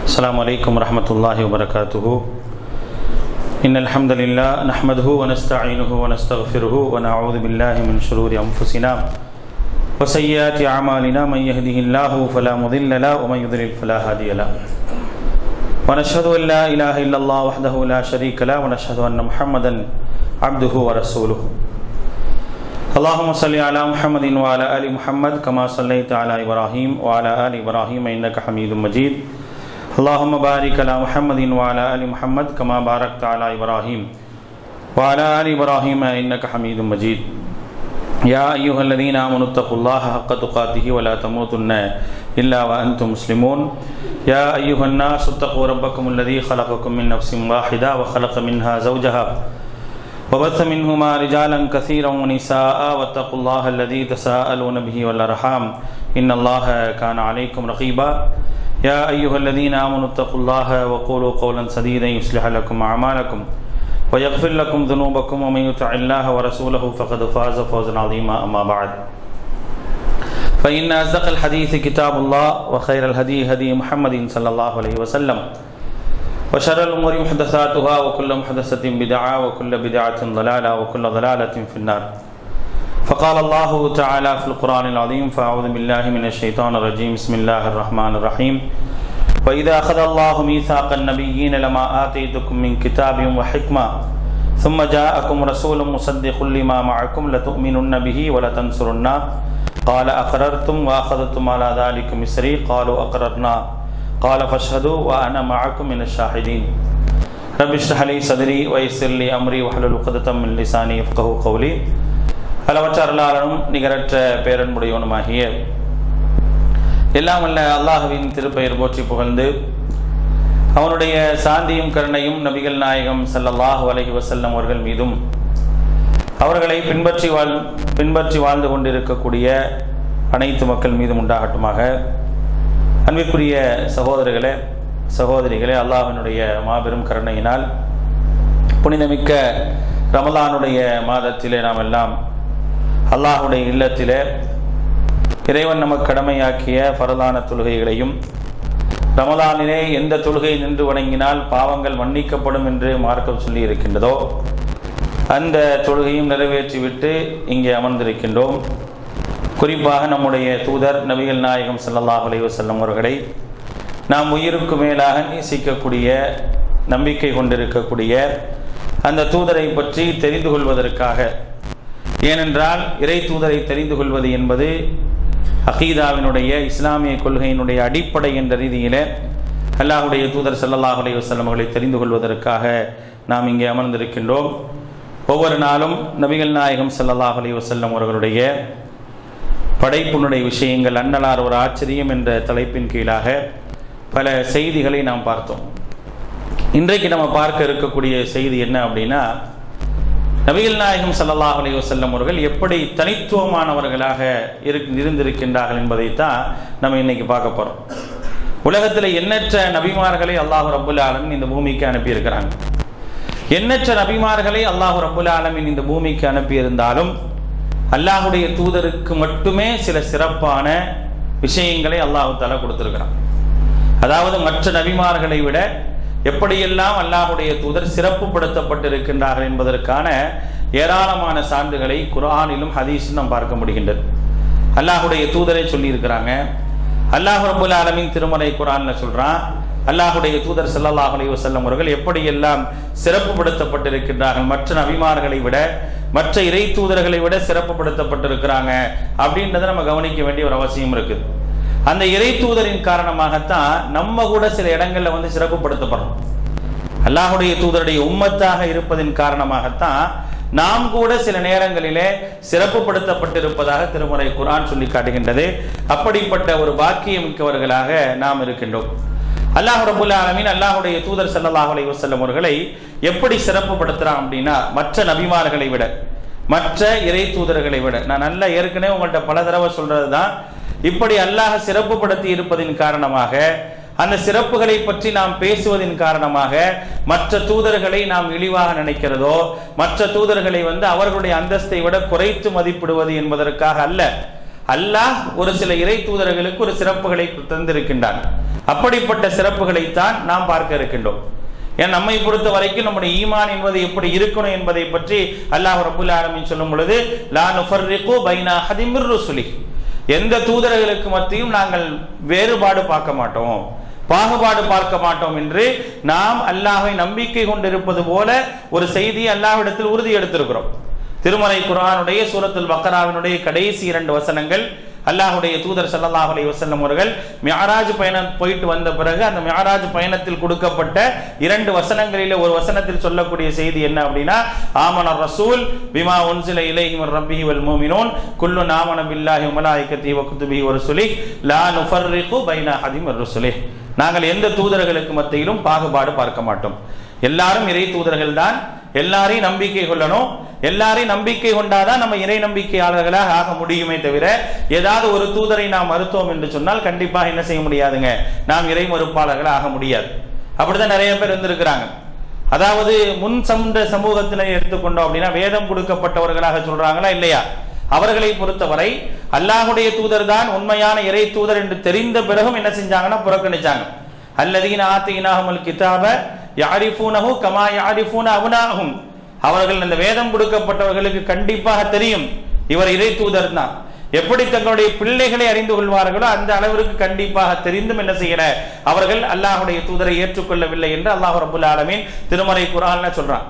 السلام عليكم ورحمة الله وبركاته إن الحمد لله نحمده ونستعينه ونستغفره ونعوذ بالله من شرور أنفسنا وسيئات أعمالنا من يهده الله فلا مضل له ومن يضلل فلا هادي له ونشهد أن لا إله إلا الله وحده لا شريك له ونشهد أن محمدا عبده ورسوله اللهم صل على محمد وعلى آل محمد كما صليت على إبراهيم وعلى آل إبراهيم إنك حميد مجيد اللهم بارك على محمد وعلى آل محمد كما باركت على إبراهيم وعلى آل إبراهيم إنك حميد مجيد يا أيها الذين آمنوا اتقوا الله حق تقاته ولا تموتن إلا وأنتم مسلمون يا أيها الناس اتقوا ربكم الذي خلقكم من نفس واحدة وخلق منها زوجها وبث منهما رجالا كثيرا ونساء واتقوا الله الذي تساءلون به والأرحام إن الله كان عليكم رقيبا يا أيها الذين آمنوا اتقوا الله وقولوا قولا سديدا يصلح لكم أعمالكم ويغفر لكم ذنوبكم ومن يطع الله ورسوله فقد فاز فوزا عظيما أما بعد فإن أصدق الحديث كتاب الله وخير الهدي هدي محمد صلى الله عليه وسلم وشر الأمور محدثاتها وكل محدثة بدعة وكل بدعة ضلالة وكل ضلالة في النار فقال الله تعالى في القرآن العظيم فأعوذ بالله من الشيطان الرجيم بسم الله الرحمن الرحيم وإذا أخذ الله ميثاق النبيين لما آتيتكم من كتاب وحكمة ثم جاءكم رسول مصدق لما معكم لتؤمنن به ولتنصرنه قال أقررتم وأخذتم على ذلك مصري قالوا أقررنا قال فاشهدوا وأنا معكم من الشاهدين رب اشرح لي صدري ويسر لي أمري واحلل عقدة من لساني يفقهوا قولي அளவற்ற அருளாளனும் நிகரற்ற பேரன்புடையவனுமாகிய எல்லாம் வல்ல அல்லாஹுவின் திருப்பெயர் போற்றி புகழ்ந்து அவனுடைய சாந்தியும் கருணையும் நபிகள் நாயகம் ஸல்லல்லாஹு அலைஹி வஸல்லம் அவர்கள் மீதும் அவர்களை பின்பற்றி வாழ் பின்பற்றி வாழ்ந்து கொண்டிருக்கக்கூடிய அனைத்து மக்கள் மீதும் உண்டாகட்டுமாக அன்பிற்குரிய சகோதரர்களே சகோதரிகளே அல்லாஹினுடைய மாபெரும் கருணையினால் புனிதமிக்க ரமலானுடைய மாதத்திலே நாம் எல்லாம் அல்லாஹுடைய இல்லத்திலே இறைவன் நமக்கு கடமையாக்கிய பரதான தொழுகைகளையும் ரமலானிலே எந்த தொழுகை நின்று வணங்கினால் பாவங்கள் மன்னிக்கப்படும் என்று மார்க்கம் சொல்லி இருக்கின்றதோ அந்த தொழுகையும் நிறைவேற்றிவிட்டு இங்கே அமர்ந்திருக்கின்றோம் குறிப்பாக நம்முடைய தூதர் நபிகள் நாயகம் ஸல்லல்லாஹு அலைஹி வஸல்லம் அவர்களை நாம் உயிருக்கு மேலாக நேசிக்கக்கூடிய நம்பிக்கை கொண்டிருக்கக்கூடிய அந்த தூதரை பற்றி தெரிந்து கொள்வதற்காக ஏனென்றால் இறை தூதரை தெரிந்து கொள்வது என்பது அகீதாவினுடைய இஸ்லாமிய கொள்கையினுடைய அடிப்படை என்ற ரீதியில் அல்லாஹுடைய தூதர் சல்லல்லாஹ் அலைஹி வஸல்லம் அவர்களை தெரிந்து கொள்வதற்காக நாம் இங்கே அமர்ந்திருக்கின்றோம் ஒவ்வொரு நாளும் நபிகள் நாயகம் சல்லல்லாஹ் அலைஹி வஸல்லம் அவர்களுடைய படைப்புனுடைய விஷயங்கள் அன்னலார் ஒரு ஆச்சரியம் என்ற தலைப்பின் கீழாக பல செய்திகளை நாம் பார்த்தோம் இன்றைக்கு நம்ம பார்க்க இருக்கக்கூடிய செய்தி என்ன அப்படின்னா நபிகள் நாயகம் சல்லல்லாஹ் அலைஹி வஸல்லம் அவர்கள் எப்படி தனித்துவமானவர்களாக இருந்திருக்கின்றார்கள் என்பதைத்தான் நம்ம இன்னைக்கு பார்க்க போறோம் உலகத்தில் எண்ணற்ற நபிமார்களை அல்லாஹு ரபுல் ஆலமின் இந்த பூமிக்கு அனுப்பியிருக்கிறாங்க எண்ணற்ற நபிமார்களை அல்லாஹு ரபுல் ஆலமின் இந்த பூமிக்கு அனுப்பியிருந்தாலும் அல்லாஹுடைய தூதருக்கு மட்டுமே சில சிறப்பான விஷயங்களை அல்லாஹு தாலா கொடுத்திருக்கிறான் அதாவது மற்ற நபிமார்களை விட எப்படியெல்லாம் அல்லாஹுடைய தூதர் சிறப்புப்படுத்தப்பட்டிருக்கின்றார்கள் என்பதற்கான ஏராளமான சான்றுகளை குரானிலும் ஹதீஸும் நாம் பார்க்க முடிகின்றது அல்லாஹுடைய தூதரை சொல்லியிருக்கிறாங்க அல்லாஹ் ரபுல் ஆலமின் திருமலை குரான்ல சொல்றான் அல்லாஹுடைய தூதர் சல்லாஹ் அலி வசல்லம் அவர்கள் எப்படியெல்லாம் சிறப்புப்படுத்தப்பட்டிருக்கின்றார்கள் மற்ற நபிமார்களை விட மற்ற இறை தூதர்களை விட சிறப்புப்படுத்தப்பட்டிருக்கிறாங்க அப்படின்றத நம்ம கவனிக்க வேண்டிய ஒரு அவசியம் இருக்குது அந்த இறை தூதரின் காரணமாகத்தான் நம்ம கூட சில இடங்கள்ல வந்து சிறப்புப்படுத்தப்படுறோம் அல்லாஹுடைய தூதருடைய உம்மத்தாக இருப்பதின் காரணமாகத்தான் நாம் கூட சில நேரங்களிலே சிறப்புப்படுத்தப்பட்டிருப்பதாக திருமுறை குரான் சொல்லி காட்டுகின்றது அப்படிப்பட்ட ஒரு பாக்கியம் மிக்கவர்களாக நாம் இருக்கின்றோம் அல்லாஹ் ரபுல் ஆலமீன் அல்லாஹுடைய தூதர் சல்லாஹ் அலி வசல்லம் அவர்களை எப்படி சிறப்புப்படுத்துறான் அப்படின்னா மற்ற நபிமார்களை விட மற்ற இறை தூதர்களை விட நான் நல்லா ஏற்கனவே உங்கள்கிட்ட பல தடவை சொல்றது தான் இப்படி அல்லாஹ் சிறப்புப்படுத்தி இருப்பதின் காரணமாக அந்த சிறப்புகளை பற்றி நாம் பேசுவதின் காரணமாக மற்ற தூதர்களை நாம் இழிவாக நினைக்கிறதோ மற்ற தூதர்களை வந்து அவர்களுடைய அந்தஸ்தை விட குறைத்து மதிப்பிடுவது என்பதற்காக அல்ல அல்லாஹ் ஒரு சில இறை தூதர்களுக்கு ஒரு சிறப்புகளை தந்திருக்கின்றான் அப்படிப்பட்ட சிறப்புகளைத்தான் நாம் பார்க்க இருக்கின்றோம் ஏன் நம்மை பொறுத்த வரைக்கும் நம்முடைய ஈமான் என்பது எப்படி இருக்கணும் என்பதை பற்றி அல்லாஹ் ரபுல் ஆலமின் சொல்லும் பொழுது லா நுஃபர்ரிகு பைனா ஹதிமிர் ருசுலி எந்த தூதர்களுக்கு மத்தியும் நாங்கள் வேறுபாடு பார்க்க மாட்டோம் பாகுபாடு பார்க்க மாட்டோம் என்று நாம் அல்லாஹை நம்பிக்கை கொண்டிருப்பது போல ஒரு செய்தி அல்லாஹ்விடத்தில் உறுதி எடுத்திருக்கிறோம் திருமலை குரானுடைய சூரத்துல் பக்கராவினுடைய கடைசி இரண்டு வசனங்கள் அல்லாஹுடைய தூதர் ஸல்லல்லாஹு அலைஹி வஸல்லம் அவர்கள் மியராஜ் பயணம் போயிட்டு வந்த பிறகு அந்த மியராஜ் பயணத்தில் கொடுக்கப்பட்ட இரண்டு வசனங்களிலே ஒரு வசனத்தில் சொல்லக்கூடிய செய்தி என்ன அப்படின்னா ஆமன ரசூல் பிமா உன்சில இலைஹி மின் ரப்பிஹி வல் மூமினூன் குல்லு நாமன பில்லாஹி வ மலாயிகத்திஹி வ குதுபிஹி வ ருசுலிஹி லா நுஃபர்ரிகு பைன அஹதின் வ ருசுலிஹி நாங்கள் எந்த தூதர்களுக்கு மத்தியிலும் பாகுபாடு பார்க்க மாட்டோம் எல்லாரும் இறை தூதர்கள் தான் எல்லாரையும் நம்பிக்கை கொள்ளணும் எல்லாரையும் நம்பிக்கை கொண்டாதான் நம்ம இறை நம்பிக்கையாளர்களாக ஆக முடியுமே தவிர ஏதாவது ஒரு தூதரை நாம் மறுத்தோம் என்று சொன்னால் கண்டிப்பாக என்ன செய்ய முடியாதுங்க நாம் இறை மறுப்பாளர்கள் ஆக முடியாது அப்படிதான் நிறைய பேர் இருந்திருக்கிறாங்க அதாவது முன் சமுந்த சமூகத்தினை எடுத்துக்கொண்டோம் அப்படின்னா வேதம் கொடுக்கப்பட்டவர்களாக சொல்றாங்களா இல்லையா அவர்களை பொறுத்தவரை அல்லாஹுடைய தூதர் தான் உண்மையான இறை தூதர் என்று தெரிந்த பிறகும் என்ன செஞ்சாங்கன்னா புறக்கணிச்சாங்க அல்லதீன ஆத்தினாஹுல் கிதாப யாரிஃபூனஹு கமா யாரிஃபூன அபுனாஹும் அவர்கள் அந்த வேதம் கொடுக்கப்பட்டவர்களுக்கு கண்டிப்பாக தெரியும் இவர் இறை தூதர் தான் எப்படி தங்களுடைய பிள்ளைகளை அறிந்து கொள்வார்களோ அந்த அளவிற்கு கண்டிப்பாக தெரிந்தும் என்ன செய்யற அவர்கள் அல்லாஹுடைய தூதரை ஏற்றுக்கொள்ளவில்லை என்று அல்லாஹ் ரபுல் ஆலமீன் திருமறை குரான்ல சொல்றான்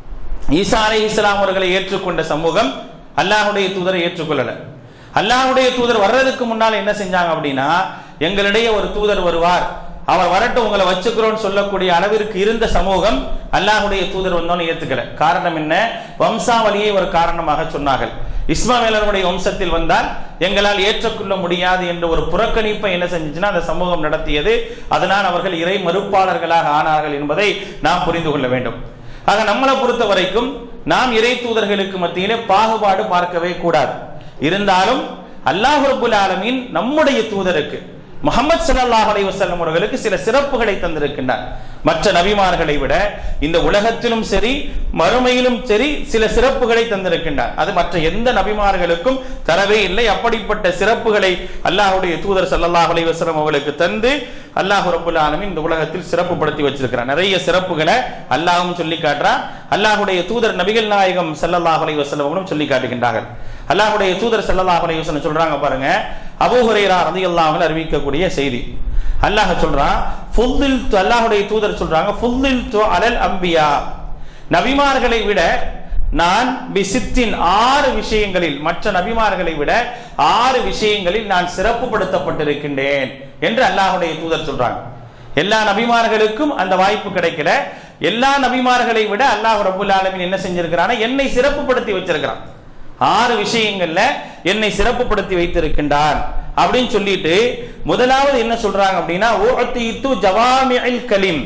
ஈசா அலை இஸ்லாம் அவர்களை ஏற்றுக்கொண்ட சமூகம் அல்லாஹுடைய தூதரை ஏற்றுக்கொள்ளல அல்லாஹுடைய தூதர் வர்றதுக்கு முன்னால் என்ன செஞ்சாங்க அப்படின்னா எங்களிடையே ஒரு தூதர் வருவார் அவர் வரட்டும் உங்களை வச்சுக்கிறோம்னு சொல்லக்கூடிய அளவிற்கு இருந்த சமூகம் அல்லாஹுடைய தூதர் வந்தோன்னு ஏத்துக்கல காரணம் என்ன வம்சாவளியை ஒரு காரணமாக சொன்னார்கள் இஸ்மாவேலருடைய வம்சத்தில் வந்தால் எங்களால் ஏற்றுக்கொள்ள முடியாது என்ற ஒரு புறக்கணிப்பை என்ன செஞ்சுச்சுன்னா அந்த சமூகம் நடத்தியது அதனால் அவர்கள் இறை மறுப்பாளர்களாக ஆனார்கள் என்பதை நாம் புரிந்து கொள்ள வேண்டும் ஆக நம்மளை பொறுத்த வரைக்கும் நாம் இறை தூதர்களுக்கு மத்தியிலே பாகுபாடு பார்க்கவே கூடாது இருந்தாலும் அல்லாஹ் ரபுல் ஆலமீன் நம்முடைய தூதருக்கு முகமது ஸல்லல்லாஹு அலைஹி வஸல்லம் அவர்களுக்கு சில சிறப்புகளை தந்திருக்கின்றார் மற்ற நபிமார்களை விட இந்த உலகத்திலும் சரி மறுமையிலும் சரி சில சிறப்புகளை தந்திருக்கின்றார் அது மற்ற எந்த நபிமார்களுக்கும் தரவே இல்லை அப்படிப்பட்ட சிறப்புகளை அல்லாஹ்வுடைய தூதர் ஸல்லல்லாஹு அலைஹி வஸல்லம் அவர்களுக்கு தந்து அல்லாஹ் ரப்பல் ஆலமீன் இந்த உலகத்தில் சிறப்புப்படுத்தி வச்சிருக்கிறார் நிறைய சிறப்புகளை அல்லாஹ்வும் சொல்லி காட்டுறான் அல்லாஹ்வுடைய தூதர் நபிகள் நாயகம் ஸல்லல்லாஹு அலைஹி வஸல்லம் அவர்களும் சொல்லி காட்டுகின்றார்கள் அல்லாஹ்வுடைய தூதர் ஸல்லல்லாஹு அலைஹி வஸல்லம் சொல்றாங்க பாருங்க அபூ ஹுரைரா ரலியல்லாஹு அன்ஹு அறிவிக்கக்கூடிய செய்தி அல்லாஹ் சொல்றான் ஃபுல்லில் அல்லாஹ்வுடைய தூதர் சொல்றாங்க ஃபுல்லில் து அலல் அம்பியா நபிமார்களை விட நான் பிசித்தின் ஆறு விஷயங்களில் மற்ற நபிமார்களை விட ஆறு விஷயங்களில் நான் சிறப்புப்படுத்தப்பட்டிருக்கின்றேன் என்று அல்லாஹ்வுடைய தூதர் சொல்றாங்க எல்லா நபிமார்களுக்கும் அந்த வாய்ப்பு கிடைக்கல எல்லா நபிமார்களை விட அல்லாஹ் ரபுல் ஆலமீன் என்ன செஞ்சிருக்கிறான் என்னை சிறப்புப்படுத்தி வச்சிருக்கிறான் ஆறு விஷயங்கள்ல என்னை சிறப்புப்படுத்தி வைத்திருக்கின்றான் அப்படின்னு சொல்லிட்டு முதலாவது என்ன சொல்றாங்க அப்படின்னா ஓஅத்தீத்து ஜவாமிஅல் கலிம்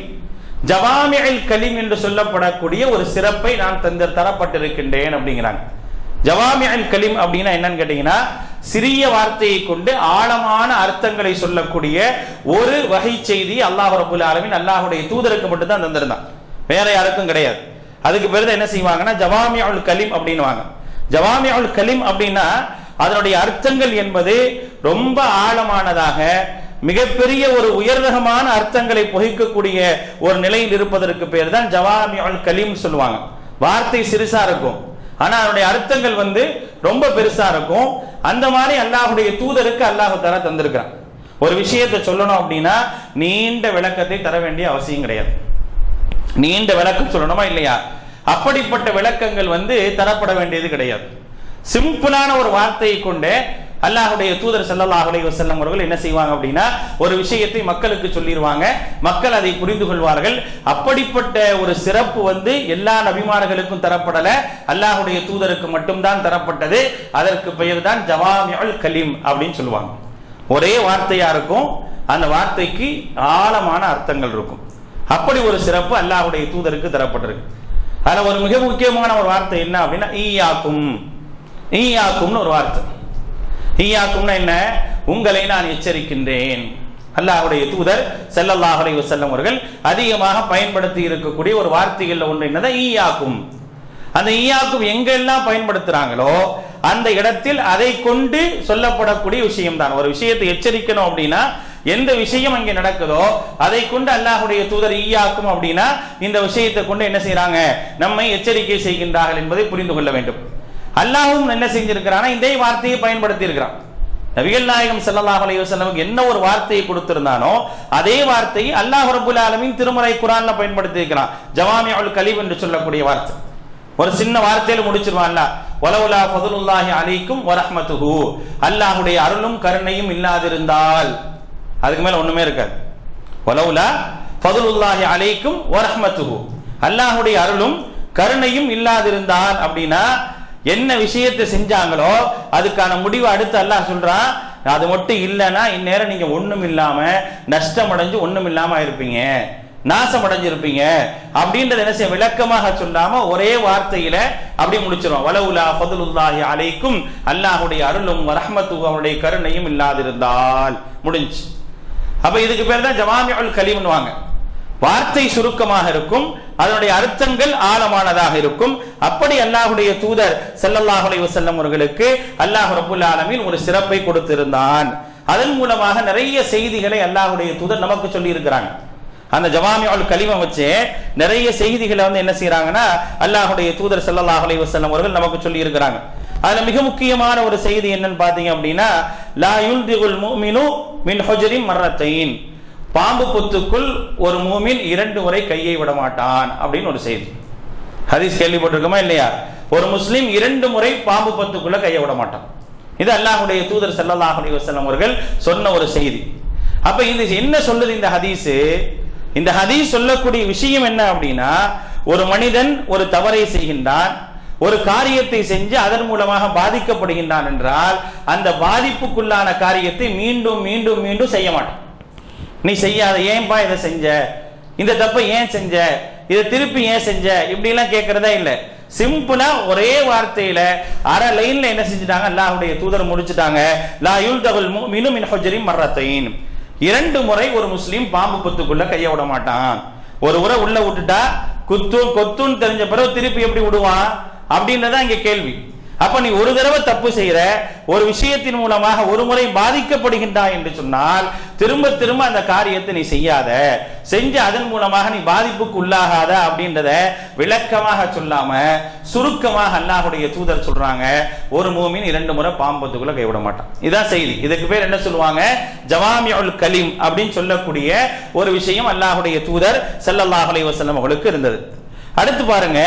ஜவாமிஅல் கலிம் என்று சொல்லப்படக்கூடிய ஒரு சிறப்பை நான் தந்த தரப்பட்டிருக்கின்றேன் அப்படிங்கிறாங்க ஜவாமிஅல் கலிம் அப்படின்னா என்னன்னு கேட்டீங்கன்னா சிறிய வார்த்தையை கொண்டு ஆழமான அர்த்தங்களை சொல்லக்கூடிய ஒரு வகை செய்தி அல்லாஹ் ரபுல் ஆலமீன் அல்லாஹ்வுடைய தூதருக்கு மட்டும் தான் தந்திருந்தான் வேற யாருக்கும் கிடையாது அதுக்கு பிறகு என்ன செய்வாங்கன்னா ஜவாமியுல் கலிம் அப்படின்னுவாங்க ஜவாமியுல் கலிம் அப்படின்னா அதனுடைய அர்த்தங்கள் என்பது ரொம்ப ஆழமானதாக மிகப்பெரிய ஒரு உயர்தகமான அர்த்தங்களை புகைக்கக்கூடிய ஒரு நிலையில் இருப்பதற்கு பேர் தான் ஜவாமியுல் கலீம் சொல்லுவாங்க வார்த்தை சிறுசா இருக்கும் ஆனா அதனுடைய அர்த்தங்கள் வந்து ரொம்ப பெருசா இருக்கும் அந்த மாதிரி அல்லாஹுடைய தூதருக்கு அல்லாஹு தர தந்திருக்கிறான் ஒரு விஷயத்தை சொல்லணும் அப்படின்னா நீண்ட விளக்கத்தை தர வேண்டிய அவசியம் கிடையாது நீண்ட விளக்கம் சொல்லணுமா இல்லையா அப்படிப்பட்ட விளக்கங்கள் வந்து தரப்பட வேண்டியது கிடையாது சிம்பிளான ஒரு வார்த்தையை கொண்டு அல்லாஹுடைய தூதர் ஸல்லல்லாஹு அலைஹி வஸல்லம் அவர்கள் என்ன செய்வாங்க அப்படின்னா ஒரு விஷயத்தை மக்களுக்கு சொல்லிடுவாங்க மக்கள் அதை புரிந்து கொள்வார்கள் அப்படிப்பட்ட ஒரு சிறப்பு வந்து எல்லா நபிமார்களுக்கும் தரப்படல அல்லாஹுடைய தூதருக்கு மட்டும்தான் தரப்பட்டது அதற்கு பெயர் தான் ஜவாமியுல் கலீம் அப்படின்னு சொல்லுவாங்க ஒரே வார்த்தையா இருக்கும் அந்த வார்த்தைக்கு ஆழமான அர்த்தங்கள் இருக்கும் அப்படி ஒரு சிறப்பு அல்லாஹுடைய தூதருக்கு தரப்பட்டிருக்கு அதுல ஒரு மிக முக்கியமான ஒரு வார்த்தை என்ன அப்படின்னா ஈயாக்கும் ஈயாக்கும்னு ஒரு வார்த்தை ஈயாக்கும்னா என்ன உங்களை நான் எச்சரிக்கின்றேன் அல்லாஹுடைய தூதர் ஸல்லல்லாஹு அலைஹி வஸல்லம் அவர்கள் அதிகமாக பயன்படுத்தி இருக்கக்கூடிய ஒரு வார்த்தைகள்ல ஒன்று என்னதான் ஈயாக்கும் அந்த ஈயாக்கும் எங்கெல்லாம் பயன்படுத்துறாங்களோ அந்த இடத்தில் அதை கொண்டு சொல்லப்படக்கூடிய விஷயம் தான் ஒரு விஷயத்தை எச்சரிக்கணும் அப்படின்னா எந்த விஷயம் அங்கே நடக்குதோ அதை கொண்டு அல்லாஹுடைய தூதர் ஈயாக்கும் அப்படின்னா இந்த விஷயத்தை கொண்டு என்ன செய்றாங்க நம்மை எச்சரிக்கை செய்கின்றார்கள் என்பதை புரிந்து கொள்ள வேண்டும் அல்லாஹ்வும் என்ன செஞ்சிருக்கிறானா இதே வார்த்தையை பயன்படுத்தி இருக்கிறான் நபிகள் நாயகம் ஸல்லல்லாஹு அலைஹி வஸல்லம் என்ன ஒரு வார்த்தையை கொடுத்திருந்தானோ அதே வார்த்தையை அல்லாஹ் ரப்பல் ஆலமீன் திருமறை குர்ஆன்ல பயன்படுத்தி இருக்கிறான் ஜவாமிஉல் கலீம் என்று சொல்லக்கூடிய வார்த்தை ஒரு சின்ன வார்த்தையில முடிச்சிருவான் அல்லாஹ் வலவுலா ஃபதுலுல்லாஹி அலைக்கும் வரஹ்மத்துஹு அல்லாஹ்வுடைய அருளும் கருணையும் இல்லாதிருந்தால் அதுக்கு மேல ஒண்ணுமே இருக்காது வலவுலா ஃபதுலுல்லாஹி அலைக்கும் வரஹ்மத்துஹு அல்லாஹ்வுடைய அருளும் கருணையும் இல்லாதிருந்தால் அப்படின்னா என்ன விஷயத்தை செஞ்சாங்களோ அதுக்கான முடிவு அடுத்து அல்லாஹ் சொல்றான் அது மட்டும் இல்லைன்னா இந்நேரம் நீங்க ஒண்ணும் இல்லாம நஷ்டம் அடைஞ்சு ஒண்ணும் இல்லாம இருப்பீங்க நாசம் அடைஞ்சிருப்பீங்க அப்படின்றத என்ன செய்ய விளக்கமாக சொல்லாம ஒரே வார்த்தையில அப்படி முடிச்சிரும் வலவுலா ஃபதுலுல்லாஹி அலைக்கும் அல்லாஹ்வுடைய அருளும் வரஹ்மத்து அவருடைய கருணையும் இல்லாதிருந்தால் முடிஞ்சு அப்ப இதுக்கு பேர் தான் ஜவாமியுல் கலீம்னுவாங்க வார்த்தை சுருக்கமாக இருக்கும் அதனுடைய அர்த்தங்கள் ஆழமானதாக இருக்கும் அப்படி அல்லாஹ்வுடைய தூதர் ஸல்லல்லாஹு அலைஹி வஸல்லம் அவர்களுக்கு அல்லாஹ் ரப்பல் ஆலமீன் ஒரு சிறப்பை கொடுத்திருந்தான் அதன் மூலமாக நிறைய செய்திகளை அல்லாஹ்வுடைய தூதர் நமக்கு சொல்லி இருக்கிறாங்க அந்த ஜவாமியுல் கலிமை வச்சு நிறைய செய்திகளை வந்து என்ன செய்றாங்கன்னா அல்லாஹ்வுடைய தூதர் ஸல்லல்லாஹு அலைஹி வஸல்லம் அவர்கள் நமக்கு சொல்லி இருக்கிறாங்க அதுல மிக முக்கியமான ஒரு செய்தி என்னன்னு பாத்தீங்க அப்படின்னா லா யுல்திகுல் முஃமினு மின் ஹுஜரின் மர்ரத்தைன் பாம்பு பொத்துக்குள் ஒரு மூமின் இரண்டு முறை கையை விட மாட்டான் அப்படின்னு ஒரு செய்தி ஹதீஸ் கேள்விப்பட்டிருக்கோமா இல்லையா ஒரு முஸ்லீம் இரண்டு முறை பாம்பு பொத்துக்குள்ள கையை விட மாட்டான் இது அல்லாஹ்வுடைய தூதர் ஸல்லல்லாஹு அலைஹி வஸல்லம் அவர்கள் சொன்ன ஒரு செய்தி அப்ப இது என்ன சொல்லுது இந்த ஹதீஸ் இந்த ஹதீஸ் சொல்லக்கூடிய விஷயம் என்ன அப்படின்னா ஒரு மனிதன் ஒரு தவறை செய்கின்றான் ஒரு காரியத்தை செஞ்சு அதன் மூலமாக பாதிக்கப்படுகின்றான் என்றால் அந்த பாதிப்புக்குள்ளான காரியத்தை மீண்டும் மீண்டும் மீண்டும் செய்ய மாட்டான் நீ செய்யாத ஏன்பா இதை செஞ்ச இந்த தப்பை ஏன் செஞ்ச இதை திருப்பி ஏன் செஞ்ச இப்படி எல்லாம் கேட்கறதா இல்ல சிம்பிளா ஒரே வார்த்தையில அரை லைன்ல என்ன செஞ்சுட்டாங்க அல்லாஹ்வுடைய தூதர் முடிச்சுட்டாங்க லா யுல்தகுல் முஃமினு மின் ஹுஜரின் மர்ரத்தைன் இரண்டு முறை ஒரு முஸ்லீம் பாம்பு பொத்துக்குள்ள கைய விட மாட்டான் ஒரு முறை உள்ள விட்டுட்டா குத்து கொத்துன்னு தெரிஞ்ச பிறகு திருப்பி எப்படி விடுவான் அப்படின்றதான் இங்க கேள்வி அப்ப நீ ஒரு தடவை தப்பு செய்யற ஒரு விஷயத்தின் மூலமாக ஒரு முறை பாதிக்கப்படுகின்றாய் என்று சொன்னால் திரும்ப திரும்ப அந்த காரியத்தை நீ செய்யாத செஞ்சு அதன் மூலமாக நீ பாதிப்புக்கு உள்ளாகாத அப்படின்றத விளக்கமாக சொல்லாம சுருக்கமாக அல்லாஹுடைய தூதர் சொல்றாங்க ஒரு மூமின் இரண்டு முறை பாம்பத்துக்குள்ள கைவிட மாட்டான் இதான் செய்தி இதுக்கு பேர் என்ன சொல்லுவாங்க ஜவாமியுல் கலீம் அப்படின்னு சொல்லக்கூடிய ஒரு விஷயம் அல்லாஹுடைய தூதர் ஸல்லல்லாஹு அலைஹி வஸல்லம் அவர்களுக்கு இருந்தது அடுத்து பாருங்க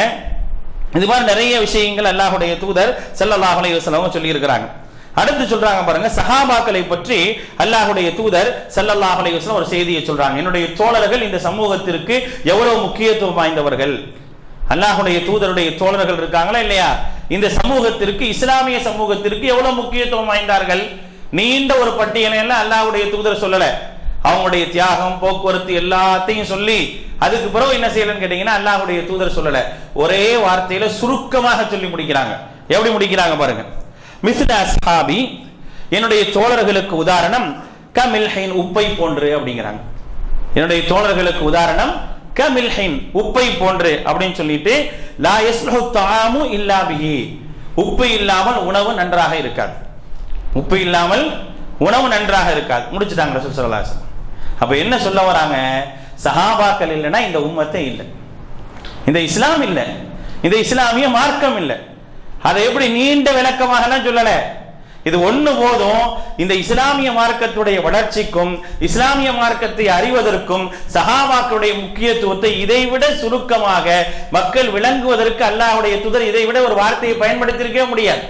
இது மாதிரி நிறைய விஷயங்கள் அல்லாஹுடைய தூதர் ஸல்லல்லாஹு அலைஹி வஸல்லம் சொல்லி இருக்கிறாங்க அடுத்து சொல்றாங்க பாருங்க சஹாபாக்களை பற்றி அல்லாஹுடைய தூதர் ஸல்லல்லாஹு அலைஹி வஸல்லம் ஒரு செய்தியை சொல்றாங்க என்னுடைய தோழர்கள் இந்த சமூகத்திற்கு எவ்வளவு முக்கியத்துவம் வாய்ந்தவர்கள் அல்லாஹுடைய தூதருடைய தோழர்கள் இருக்காங்களா இல்லையா இந்த சமூகத்திற்கு இஸ்லாமிய சமூகத்திற்கு எவ்வளவு முக்கியத்துவம் வாய்ந்தார்கள் நீண்ட ஒரு பட்டியலை எல்லாம் அல்லாஹ்வுடைய தூதர் சொல்லல அவங்களுடைய தியாகம் போக்குவரத்து எல்லாத்தையும் சொல்லி அதுக்கு பிறகு என்ன செய்யலன்னு கேட்டீங்கன்னா அல்லாஹ்வுடைய தூதர் சொல்லல ஒரே வார்த்தையில சுருக்கமாக சொல்லி முடிக்கிறாங்க எப்படி முடிக்கிறாங்க பாருங்க மிஸ்ல அஸ்ஹாபி என்னுடைய தோழர்களுக்கு உதாரணம் கமில்ஹைன் உப்பை போன்று அப்படிங்கிறாங்க என்னுடைய தோழர்களுக்கு உதாரணம் கமில்ஹைன் உப்பை போன்று அப்படின்னு சொல்லிட்டு லா யஸ்லஹு தஆமு இல்லா பிஹி உப்பு இல்லாமல் உணவு நன்றாக இருக்காது உப்பு இல்லாமல் உணவு நன்றாக இருக்காது முடிச்சுட்டாங்க ரசூல் ஸல்லல்லாஹு அலைஹி வஸல்லம் அப்ப என்ன சொல்ல வராங்க சஹாபாக்கள் இல்லைன்னா இந்த உம்மத்தை இல்லை இந்த இஸ்லாம் இல்லை இந்த இஸ்லாமிய மார்க்கம் இல்லை அதை எப்படி நீண்ட விளக்கமாகலாம் சொல்லல இது ஒண்ணு போதும் இந்த இஸ்லாமிய மார்க்கத்துடைய வளர்ச்சிக்கும் இஸ்லாமிய மார்க்கத்தை அறிவதற்கும் சஹாபாக்களுடைய முக்கியத்துவத்தை இதைவிட சுருக்கமாக மக்கள் விளங்குவதற்கு அல்லாஹ்வுடைய தூதர் இதை விட ஒரு வார்த்தையை பயன்படுத்தியிருக்கவே முடியாது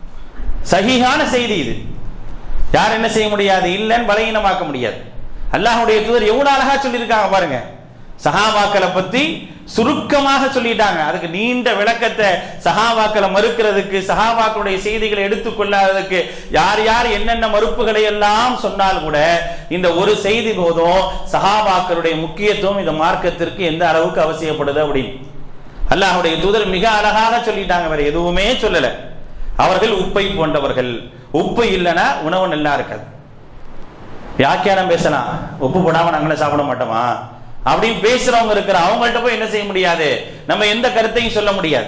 சஹீஹான செய்தி இது யார் என்ன செய்ய முடியாது இல்லைன்னு பலகீனமாக்க முடியாது அல்லாஹ்வுடைய தூதர் எவ்வளவு அழகா சொல்லியிருக்காங்க பாருங்க சஹாபாக்களை பத்தி சுருக்கமாக சொல்லிட்டாங்க அதுக்கு நீண்ட விளக்கத்தை சஹாபாக்களை மறுக்கிறதுக்கு சஹாபாக்களுடைய செய்திகளை எடுத்துக்கொள்ளாததுக்கு யார் யார் என்னென்ன மறுப்புகளை எல்லாம் சொன்னால் கூட இந்த ஒரு செய்தி போதும் சஹாபாக்களுடைய முக்கியத்துவம் இந்த மார்க்கத்திற்கு எந்த அளவுக்கு அவசியப்படுது அப்படின்னு அல்லாஹ்வுடைய தூதர் மிக அழகாக சொல்லிட்டாங்க வேற எதுவுமே சொல்லல அவர்கள் உப்பை போன்றவர்கள் உப்பு இல்லைன்னா உணவு நல்லா இருக்காது வியாக்கியானம் பேசலாம் உப்பு போடாம நாங்களே சாப்பிட மாட்டோமா அப்படின்னு பேசுறவங்க இருக்கிற அவங்கள்ட்ட போய் என்ன செய்ய முடியாது நம்ம எந்த கருத்தையும் சொல்ல முடியாது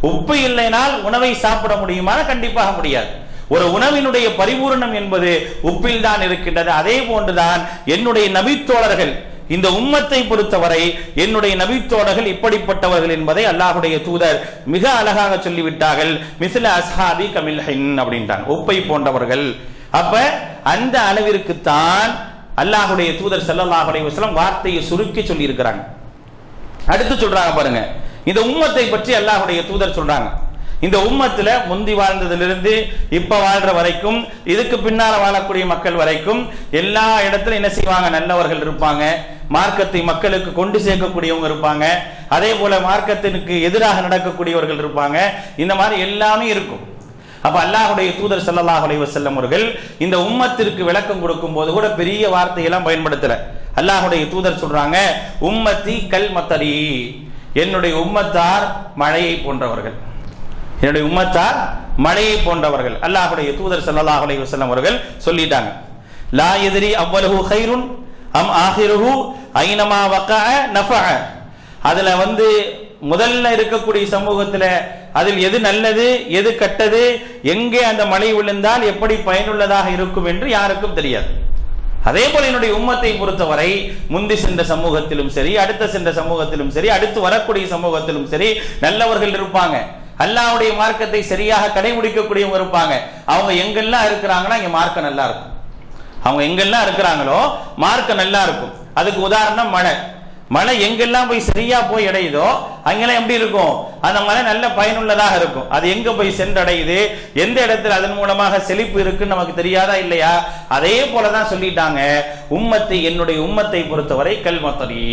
உப்பு இல்லைனால் உணவை சாப்பிட முடியுமா கண்டிப்பாக முடியாது ஒரு உணவினுடைய பரிபூரணம் என்பது உப்பில் தான் இருக்கின்றது அதே போன்றுதான் என்னுடைய நபித்தோழர்கள் இந்த உம்மத்தை பொறுத்தவரை என்னுடைய நபித்தோழர்கள் இப்படிப்பட்டவர்கள் என்பதை அல்லாஹுடைய தூதர் மிக அழகாக சொல்லிவிட்டார்கள் மிசில அஸ்ஹாபி கமில் ஹின் அப்படின்ட்டாங்க உப்பை போன்றவர்கள் அப்ப அந்த அளவிற்கு தான் அல்லாஹுடைய தூதர் ஸல்லல்லாஹு அலைஹி வஸல்லம் வார்த்தையை சுருக்கி சொல்லி இருக்கிறாங்க அடுத்து சொல்றாங்க பாருங்க இந்த உம்மத்தை பற்றி அல்லாஹுடைய தூதர் சொல்றாங்க இந்த உம்மத்துல முந்தி வாழ்ந்ததிலிருந்து இப்ப வாழ்ற வரைக்கும் இதுக்கு பின்னால வாழக்கூடிய மக்கள் வரைக்கும் எல்லா இடத்துல என்ன செய்வாங்க நல்லவர்கள் இருப்பாங்க மார்க்கத்தை மக்களுக்கு கொண்டு சேர்க்கக்கூடியவங்க இருப்பாங்க அதே போல மார்க்கத்திற்கு எதிராக நடக்கக்கூடியவர்கள் இருப்பாங்க இந்த மாதிரி எல்லாமே இருக்கும் அப்ப அல்லாஹுடைய தூதர் ஸல்லல்லாஹு அலைஹி வஸல்லம் அவர்கள் இந்த உம்மத்திற்கு விளக்கம் கொடுக்கும் போது கூட பெரிய வார்த்தையெல்லாம் பயன்படுத்தல அல்லாஹுடைய தூதர் சொல்றாங்க உம்மத்தி கல் மத்தரி என்னுடைய உம்மத்தார் மழையை போன்றவர்கள் என்னுடைய உம்மத்தார் மழையை போன்றவர்கள் அல்லாஹுடைய தூதர் ஸல்லல்லாஹு அலைஹி வஸல்லம் அவர்கள் சொல்லிட்டாங்க லா எதிரி அவ்வளவு ஹைருன் அம் ஆஹிருஹு ஐனமா வக்கஅ நஃபஅ அதுல வந்து முதல்ல இருக்கக்கூடிய சமூகத்துல அதில் எது நல்லது எது கெட்டது எங்கே அந்த மழை விழுந்தால் எப்படி பயனுள்ளதாக இருக்கும் என்று யாருக்கும் தெரியாது அதே போல என்னுடைய உம்மத்தை பொறுத்தவரை முந்தி சென்ற சமூகத்திலும் சரி அடுத்த சென்ற சமூகத்திலும் சரி அடுத்து வரக்கூடிய சமூகத்திலும் சரி நல்லவர்கள் இருப்பாங்க அல்லாஹ்வுடைய மார்க்கத்தை சரியாக கடைபிடிக்கக்கூடியவங்க இருப்பாங்க அவங்க எங்கெல்லாம் இருக்கிறாங்கன்னா இங்க மார்க்கம் நல்லா இருக்கும் அவங்க எங்கெல்லாம் இருக்கிறாங்களோ மார்க்கம் நல்லா இருக்கும் அதுக்கு உதாரணம் மழை மழை எங்கெல்லாம் போய் சரியா போய் அடையுதோ அங்கெல்லாம் எப்படி இருக்கும் அந்த மழை நல்ல பயனுள்ளதாக இருக்கும் அது எங்க போய் சென்றடையுது எந்த இடத்துல அதன் மூலமாக செழிப்பு இருக்குன்னு நமக்கு தெரியாதா இல்லையா அதே போலதான் சொல்லிட்டாங்க உம்மத்தை என்னுடைய உம்மத்தை பொறுத்தவரை கல்மத்தரி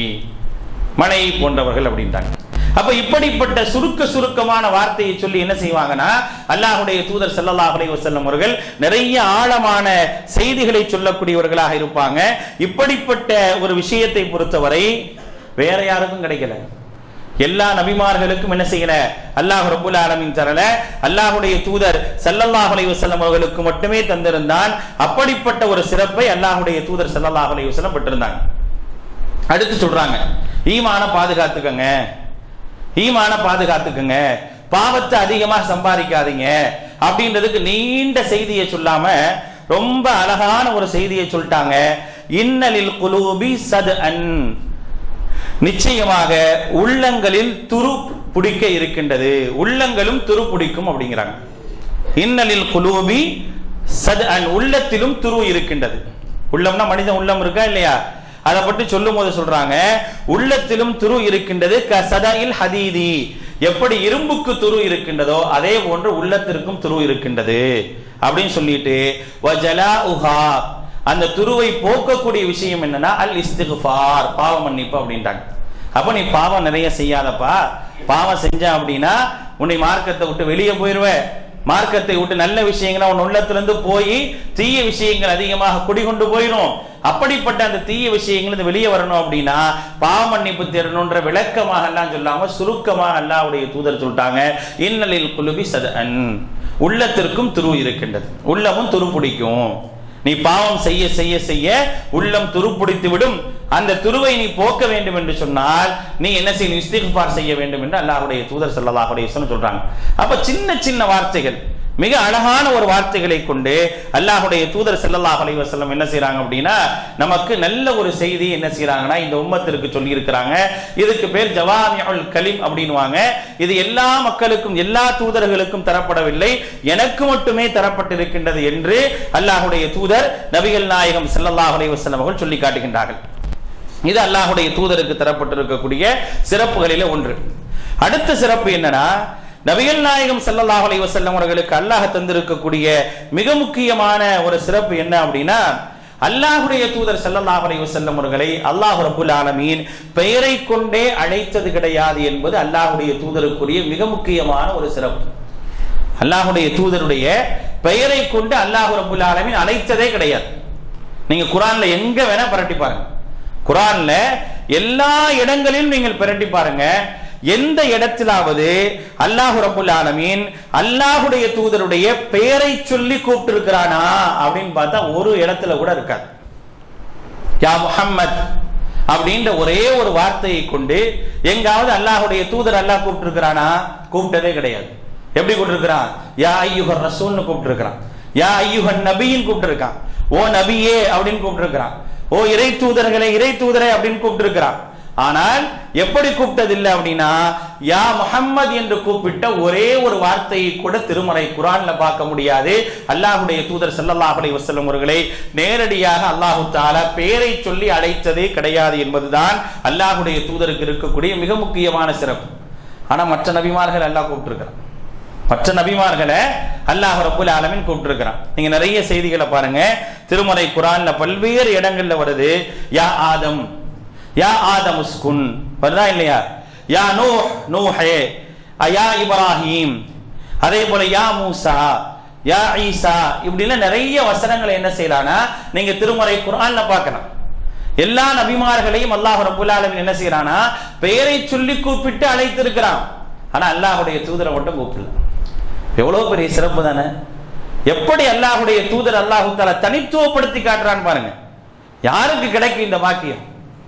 மழை போன்றவர்கள் அப்படின்ட்டாங்க அப்ப இப்படிப்பட்ட சுருக்க சுருக்கமான வார்த்தையை சொல்லி என்ன செய்வாங்கன்னா அல்லாஹுடைய தூதர் ஸல்லல்லாஹு அலைஹி வஸல்லம் அவர்கள் நிறைய ஆழமான செய்திகளை சொல்லக்கூடியவர்களாக இருப்பாங்க இப்படிப்பட்ட ஒரு விஷயத்தை பொறுத்தவரை வேற யாருக்கும் கிடைக்கல எல்லா நபிமார்களுக்கும் என்ன செய்யல அல்லாஹ் ரபுல் ஆலமின் தரல அல்லாஹுடைய தூதர் ஸல்லல்லாஹு அலைஹி வஸல்லம் அவர்களுக்கு மட்டுமே தந்திருந்தான் அப்படிப்பட்ட ஒரு சிறப்பை அல்லாஹுடைய தூதர் ஸல்லல்லாஹு அலைஹி வஸல்லம் பெற்றிருந்தாங்க அடுத்து சொல்றாங்க ஈமான பாதுகாத்துக்கங்க ஈமான பாதுகாத்துக்குங்க பாவத்தை அதிகமா சம்பாதிக்காதீங்க அப்படின்றதுக்கு நீண்ட செய்தியை சொல்லாம ரொம்ப அழகான ஒரு செய்தியை சொல்லிட்டாங்க இன்னலில் குலூபி சது அன் நிச்சயமாக உள்ளங்களில் துரு பிடிக்க இருக்கின்றது உள்ளங்களும் துரு பிடிக்கும் அப்படிங்கிறாங்க இன்னலில் குலூபி சது அன் உள்ளத்திலும் துரு இருக்கின்றது உள்ளம்னா மனித உள்ளம் இருக்கா இல்லையா அதை பற்றி சொல்லும் போது சொல்றாங்க உள்ளத்திலும் துரு இருக்கின்றது க சதையில் ஹதீதி எப்படி இரும்புக்கு துரு இருக்கின்றதோ அதே போன்று உள்ளத்திற்கும் துரு இருக்கின்றது அப்படின்னு சொல்லிட்டு வஜலா உஹா அந்த துருவை போக்கக்கூடிய விஷயம் என்னன்னா அல் இஸ்திகுஃபார் பாவ மன்னிப்பு அப்படின்ட்டாங்க அப்ப நீ பாவம் நிறைய செய்யாதப்பா பாவம் செஞ்ச அப்படின்னா உன்னை மார்க்கத்தை விட்டு வெளியே போயிருவ மார்க்கத்தை விட்டு நல்ல விஷயங்களை உன் உள்ளத்திலிருந்து போய் தீய விஷயங்கள் அதிகமாக குடிகொண்டு போயிடும் அப்படிப்பட்ட அந்த தீய விஷயங்கள் இருந்து வெளியே வரணும் அப்படின்னா பாவ மன்னிப்பு தேடணுன்ற விளக்கமாக எல்லாம் சொல்லாம சுருக்கமாக அல்லாவுடைய தூதர் சொல்லிட்டாங்க இன்னலில் குலுபி சத உள்ளத்திற்கும் துரு இருக்கின்றது உள்ளமும் துரு பிடிக்கும் நீ பாவம் செய்ய செய்ய செய்ய உள்ளம் துருப்பிடித்து விடும் அந்த துருவை நீ போக்க வேண்டும் என்று சொன்னால் நீ என்ன செய்ய இஸ்திஃபார் செய்ய வேண்டும் என்று அல்லாஹ்வுடைய தூதர் ஸல்லல்லாஹு அலைஹி வஸல்லம் சொல்றாங்க அப்ப சின்ன சின்ன வார்த்தைகள் மிக அழகான ஒரு வார்த்தைகளை கொண்டு அல்லாஹ்வுடைய தூதர் ஸல்லல்லாஹு அலைஹி வஸல்லம் என்ன செய்றாங்க அப்படின்னா நமக்கு நல்ல ஒரு செய்தி என்ன செய்றாங்கன்னா இந்த உம்மத்திற்கு சொல்லி இருக்கிறாங்க இதுக்கு பேர் ஜவாமியுல் கலிம் அப்படின்வாங்க இது எல்லா மக்களுக்கும் எல்லா தூதர்களுக்கும் தரப்படவில்லை எனக்கு மட்டுமே தரப்பட்டிருக்கின்றது என்று அல்லாஹ்வுடைய தூதர் நபிகள் நாயகம் ஸல்லல்லாஹு அலைஹி வஸல்லம் அவர்கள் சொல்லி காட்டுகின்றார்கள் இது அல்லாஹ்வுடைய தூதருக்கு தரப்பட்டிருக்கக்கூடிய சிறப்புகளிலே ஒன்று அடுத்த சிறப்பு என்னன்னா நபிகள் நாயகம் ஸல்லல்லாஹு அலைஹி வஸல்லம் அவர்களுக்கு அல்லாஹ் தந்திருக்கக்கூடிய மிக முக்கியமான ஒரு சிறப்பு என்ன அப்படின்னா அல்லாஹ்வுடைய தூதர் ஸல்லல்லாஹு அலைஹி வஸல்லம் அவர்களை அல்லாஹ் ரப்பல் ஆலமீன் பெயரை கொண்டே அழைத்தது கிடையாது என்பது அல்லாஹ்வுடைய தூதருக்குரிய மிக முக்கியமான ஒரு சிறப்பு அல்லாஹ்வுடைய தூதருடைய பெயரை கொண்டு அல்லாஹ் ரப்பல் ஆலமீன் அழைத்ததே கிடையாது நீங்க குரான்ல எங்க வேணா பரட்டி பாருங்க குரான்ல எல்லா இடங்களிலும் நீங்கள் பிரட்டி பாருங்க எந்த இடத்திலாவது அல்லாஹு ரபுல் ஆலமீன் அல்லாஹுடைய தூதருடைய பெயரை சொல்லி கூப்பிட்டு இருக்கிறானா அப்படின்னு பார்த்தா ஒரு இடத்துல கூட இருக்காது யா முஹம்மத் அப்படின்ற ஒரே ஒரு வார்த்தையை கொண்டு எங்காவது அல்லாஹ்வுடைய தூதர் அல்லாஹ் கூப்பிட்டுருக்கிறானா கூப்பிட்டதே கிடையாது எப்படி கூப்பிட்டுருக்கிறான் யா ஐயுகர் ரசூல்னு கூப்பிட்டுருக்கிறான் யா ஐயுகன் நபின்னு கூப்பிட்டுருக்கான் ஓ நபியே அப்படின்னு கூப்பிட்டுருக்கிறான் ஓ இறை தூதர்களே இறை தூதரே அப்படின்னு கூப்பிட்டுருக்கிறான் ஆனால் எப்படி கூப்பிட்டதில்லை அப்படின்னா யா முஹம்மது என்று கூப்பிட்ட ஒரே ஒரு வார்த்தையை கூட திருமறை குரான்ல பார்க்க முடியாது அல்லாஹ்வுடைய தூதர் ஸல்லல்லாஹு அலைஹி வஸல்லம் அவர்களை நேரடியாக அல்லாஹு தாலா பேரை சொல்லி அழைத்ததே கிடையாது என்பதுதான் அல்லாஹ்வுடைய தூதருக்கு இருக்கக்கூடிய மிக முக்கியமான சிறப்பு ஆனா மற்ற நபிமார்கள் அல்லாஹ் கூப்பிட்டுருக்கிறான் மற்ற நபிமார்களை அல்லாஹ் ரப்புல் ஆலமீன் கூப்பிட்டுருக்கிறான் நீங்க நிறைய செய்திகளை பாருங்க திருமறை குரான்ல பல்வேறு இடங்கள்ல வருது யா ஆதம் யா ஆதம் உஸ்குன் வருதா இல்லையா யா நூ நூஹே யா இப்ராஹிம் அதே போல யா மூசா யா ஈசா இப்படின்னு நிறைய வசனங்களை என்ன செய்யலாம்னா நீங்க திருமறை குரான்ல பார்க்கலாம் எல்லா நபிமார்களையும் அல்லாஹ் ரப்புல் ஆலமீன் என்ன செய்யறானா பெயரை சொல்லி கூப்பிட்டு அழைத்திருக்கிறான் ஆனா அல்லாஹ்வுடைய தூதரை மட்டும் கூப்பிடல எவ்வளவு பெரிய சிறப்பு தானே எப்படி அல்லாஹ்வுடைய தூதர் அல்லாஹு தாலா தனித்துவப்படுத்தி காட்டுறான்னு பாருங்க யாருக்கு கிடைக்கும் இந்த பாக்கியம்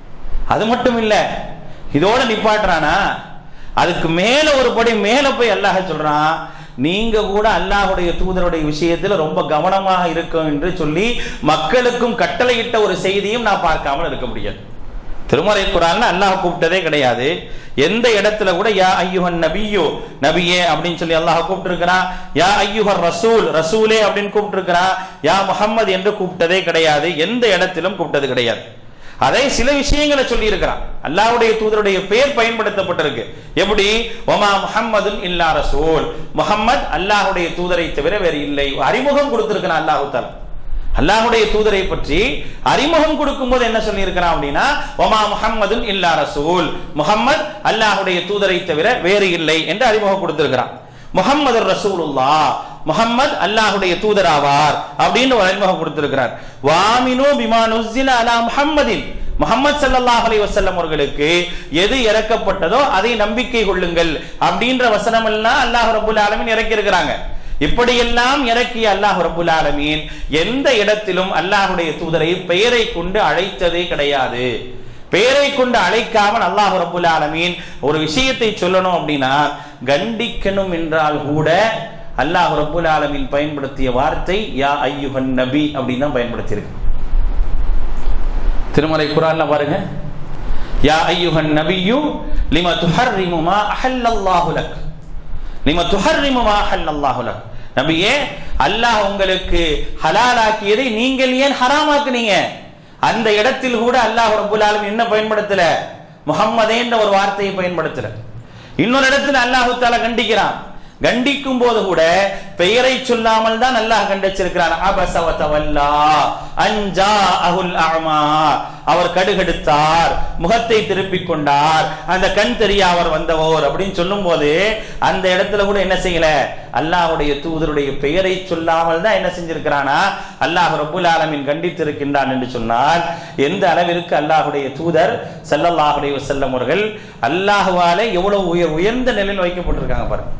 அது மட்டும் இல்ல இதோட நிப்பாட்டுறானா அதுக்கு மேல ஒரு படி மேல போய் அல்லாஹ் சொல்றான் நீங்க கூட அல்லாஹ்வுடைய தூதருடைய விஷயத்துல ரொம்ப கவனமாக இருக்கும் என்று சொல்லி மக்களுக்கும் கட்டளையிட்ட ஒரு செய்தியும் நான் பார்க்காமல் இருக்க முடியாது திருமறை குரான்ல அல்லாஹ் கூப்பிட்டதே கிடையாது எந்த இடத்துல கூட யா ஐயுஹன் நபியோ நபியே அப்படின்னு சொல்லி அல்லாஹ் கூப்பிட்டு யா ஐயுஹர் ரசூல் ரசூலே அப்படின்னு கூப்பிட்டு யா முஹம்மது என்று கூப்பிட்டதே கிடையாது எந்த இடத்திலும் கூப்பிட்டது கிடையாது அதை சில விஷயங்களை சொல்லி இருக்கிறான் அல்லாஹ்வுடைய தூதருடைய பெயர் பயன்படுத்தப்பட்டிருக்கு எப்படி ஒமா முஹம்மதுன் இல்லா ரசூல் முஹம்மத் அல்லாஹ்வுடைய தூதரை தவிர வேறு இல்லை அறிமுகம் கொடுத்திருக்கிறான் அல்லாஹு தாலா அல்லாஹ்வுடைய தூதரை பற்றி அறிமுகம் கொடுக்கும்போது என்ன சொல்லி இருக்கிறான் அப்படின்னா ஒமா முஹம்மதுன் இல்லா ரசூல் முஹம்மத் அல்லாஹ்வுடைய தூதரை தவிர வேறு இல்லை என்று அறிமுகம் கொடுத்திருக்கிறான் முஹம்மது ரசூலுல்லா முஹம்மத் அல்லாஹ்வுடைய தூதராவார் அப்படின்னு ஒரு அறிமுகம் கொடுத்திருக்கிறார் வாமினு பிமா நுஸ்ஸில அலா முஹம்மதின் முஹம்மது ஸல்லல்லாஹு அலைஹி வஸல்லம் அவர்களுக்கு எது இறக்கப்பட்டதோ அதை நம்பிக்கை கொள்ளுங்கள் அப்படின்ற வசனம் எல்லாம் அல்லாஹ் ரப்பல் ஆலமீன் இறக்கி இருக்கிறாங்க இப்படியெல்லாம் இறக்கிய அல்லாஹ் ரப்புல் ஆலமீன் எந்த இடத்திலும் அல்லாஹ்வுடைய தூதரை பெயரை கொண்டு அழைத்ததே கிடையாது பெயரை கொண்டு அழைக்காமல் அல்லாஹ் ரப்புல் ஆலமீன் ஒரு விஷயத்தை சொல்லணும் அப்படின்னா கண்டிக்கணும் என்றால் கூட அல்லாஹ் ரப்புல் ஆலமீன் பயன்படுத்திய வார்த்தை யா ஐயுஹன் நபி அப்படின்னு தான் பயன்படுத்தியிருக்கு திருமலை குரான்ல பாருங்க யா ஐயுஹன் நபியு லிம துஹர்ரிமு மா அஹல்லல்லாஹு லக் லிம துஹர்ரிமு மா அஹல்லல்லாஹு லக் நபியே அல்லாஹ் உங்களுக்கு ஹலாலாக்கியதை நீங்கள் ஏன் ஹராமாக்குனீங்க அந்த இடத்தில் கூட அல்லாஹ் ரப்புல் ஆலமீன் என்ன பயன்படுத்தல முஹம்மதேன்ற ஒரு வார்த்தையை பயன்படுத்தல இன்னொரு இடத்துல அல்லாஹு தாலா கண்டிக்கிறான் கண்டிக்கும் போது கூட பெயரை சொல்லாமல் தான் அல்லாஹ் கண்டிச்சிருக்கிறான் அபஸ வ தவல்லா அன்ஜா அஹுல் அமா அவர் கடுகெடுத்தார் முகத்தை திருப்பிக் கொண்டார் அந்த கண் தெரிய அவர் வந்தவர் அப்படின்னு சொல்லும் போது அந்த இடத்துல கூட என்ன செய்யல அல்லாஹ்வுடைய தூதருடைய பெயரை சொல்லாமல் தான் என்ன செஞ்சிருக்கிறானா அல்லாஹ் ரப்புல் ஆலமீன் கண்டித்திருக்கின்றான் என்று சொன்னால் எந்த அளவிற்கு அல்லாஹ்வுடைய தூதர் ஸல்லல்லாஹு அலைஹி வஸல்லம் அவர்கள் அல்லாஹ்வாலே எவ்வளவு உயர் உயர்ந்த நிலையில் வைக்கப்பட்டிருக்காங்க பாருங்க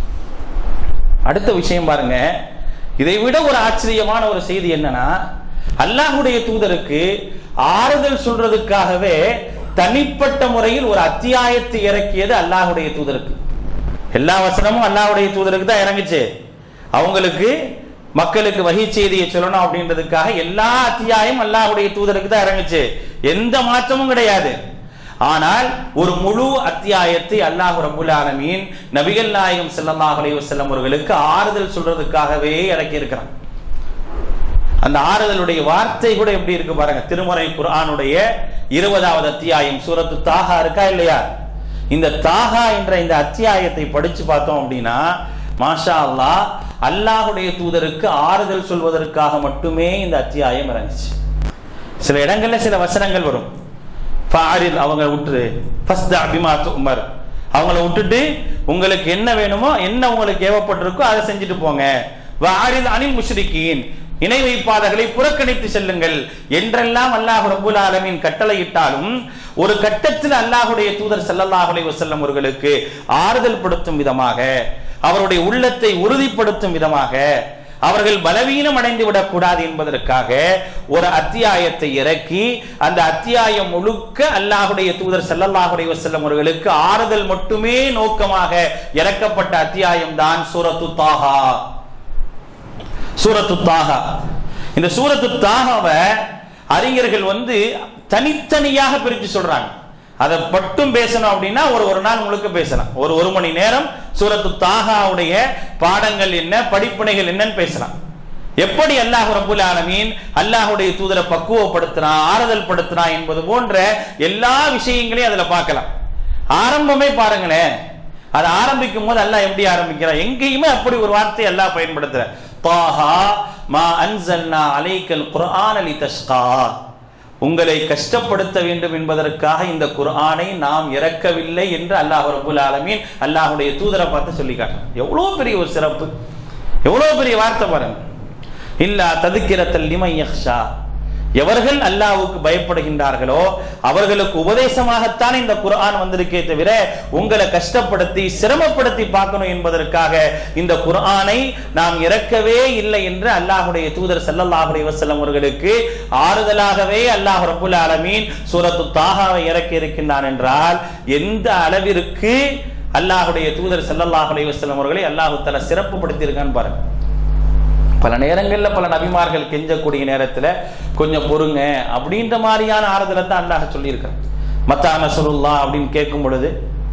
அடுத்த விஷயம் பாருங்க இதை விட ஒரு ஆச்சரியமான ஒரு செய்தி என்னன்னா அல்லாஹ்வுடைய தூதருக்கு ஆறுதல் சொல்றதுக்காகவே தனிப்பட்ட முறையில் ஒரு அத்தியாயத்தை இறக்கியது அல்லாஹ்வுடைய தூதருக்கு எல்லா வசனமும் அல்லாஹ்வுடைய தூதருக்கு தான் இறங்குச்சு அவங்களுக்கு மக்களுக்கு வகை செய்தியை சொல்லணும் அப்படின்றதுக்காக எல்லா அத்தியாயம் அல்லாஹ்வுடைய தூதருக்கு தான் இறங்குச்சு எந்த மாற்றமும் கிடையாது ஆனால் ஒரு முழு அத்தியாயத்தை அல்லாஹ் ரபுல் ஆலமீன் நபிகள் நாயகம் ஸல்லல்லாஹு அலைஹி வஸல்லம் அவர்களுக்கு ஆறுதல் சொல்றதுக்காகவே இறக்கி இருக்கிறான் அந்த ஆறுதலுடைய வார்த்தை கூட எப்படி இருக்கு பாருங்க திருமறை குர்ஆனுடைய இருபதாவது அத்தியாயம் சூரத்து தாகா இருக்கா இல்லையா இந்த தாகா என்ற இந்த அத்தியாயத்தை படிச்சு பார்த்தோம் அப்படின்னா மாஷா அல்லாஹ் அல்லாஹுடைய தூதருக்கு ஆறுதல் சொல்வதற்காக மட்டுமே இந்த அத்தியாயம் இறங்குச்சு சில இடங்கள்ல சில வசனங்கள் வரும் ஃபாரில் அவங்க விட்டுரு ஃபஸ்தா பிமா உமர் அவங்கள விட்டுட்டு உங்களுக்கு என்ன வேணுமோ என்ன உங்களுக்கு ஏவப்பட்டிருக்கோ அதை செஞ்சுட்டு போங்க வாரில் அனில் முஷ்ரிக்கீன் இணை வைப்பாதகளை புறக்கணித்து செல்லுங்கள் என்றெல்லாம் அல்லாஹ் ரபுல் ஆலமீன் கட்டளையிட்டாலும் ஒரு கட்டத்தில் அல்லாஹுடைய தூதர் ஸல்லல்லாஹு அலைஹி வஸல்லம் அவர்களுக்கு ஆறுதல் படுத்தும் விதமாக அவருடைய உள்ளத்தை உறுதிப்படுத்தும் விதமாக அவர்கள் பலவீனம் அடைந்து விடக்கூடாது என்பதற்காக ஒரு அத்தியாயத்தை இறக்கி அந்த அத்தியாயம் முழுக்க அல்லாஹுடைய தூதர் ஸல்லல்லாஹு அலைஹி வஸல்லம் அவர்களுக்கு ஆறுதல் மட்டுமே நோக்கமாக இறக்கப்பட்ட அத்தியாயம் தான் சூரத்து தாஹா சூரத்து தாஹா இந்த சூரத்து தாகாவை அறிஞர்கள் வந்து தனித்தனியாக பிரித்து சொல்றாங்க அதை மட்டும் பேசணும் அப்படின்னா ஒரு ஒரு நாள் முழுக்க பேசலாம் ஒரு ஒரு மணி நேரம் சூரத்து தாகாவுடைய பாடங்கள் என்ன படிப்பினைகள் என்னன்னு பேசலாம் எப்படி அல்லாஹ் ரபுல் ஆலமீன் அல்லாஹுடைய தூதரை பக்குவப்படுத்துறான் ஆறுதல் படுத்துறான் என்பது போன்ற எல்லா விஷயங்களையும் அதுல பார்க்கலாம் ஆரம்பமே பாருங்களேன் அது ஆரம்பிக்கும் போது அல்லாஹ் எப்படி ஆரம்பிக்கிறான் எங்கேயுமே அப்படி ஒரு வார்த்தை அல்லாஹ் பயன்படுத்துற தாஹா மா அன்சல்னா அலைக்கல் குர்ஆன் அலி தஷ்கா உங்களை கஷ்டப்படுத்த வேண்டும் என்பதற்காக இந்த குர்ஆனை நாம் இறக்கவில்லை என்று அல்லாஹ் ரபுல் ஆலமீன் அல்லாஹுடைய தூதரை பார்த்து சொல்லி காட்டுறான் எவ்வளவு பெரிய ஒரு சிறப்பு எவ்வளவு பெரிய வார்த்தை பாருங்க இல்லா ததுக்கிரத்தல் லிமை யக்ஷா எவர்கள் அல்லாஹ்வுக்கு பயப்படுகின்றார்களோ அவர்களுக்கு உபதேசமாகத்தான் இந்த குர்ஆன் வந்திருக்கே தவிர உங்களை கஷ்டப்படுத்தி சிரமப்படுத்தி பார்க்கணும் என்பதற்காக இந்த குர்ஆனை நாம் இறக்கவே இல்லை என்று அல்லாஹ்வுடைய தூதர் ஸல்லல்லாஹு அலைஹி வஸல்லம் அவர்களுக்கு ஆறுதலாகவே அல்லாஹ் ரப்பல் ஆலமீன் சூரத்து தாஹாவை இறக்கி இருக்கின்றான் என்றால் எந்த அளவிற்கு அல்லாஹ்வுடைய தூதர் ஸல்லல்லாஹு அலைஹி வஸல்லம் அவர்களை அல்லாஹ் தஆலா சிறப்புப்படுத்தி இருக்கான்னு பாருங்க பல நேரங்களில் பல நபிமார்கள் கெஞ்சக்கூடிய நேரத்தில் கொஞ்சம் பொறுங்க அப்படின்ற மாதிரியான ஆறுதலை தான் அல்லாஹ் சொல்லியிருக்கான் மத்தா நசருல்லா அப்படின்னு கேட்கும் பொழுது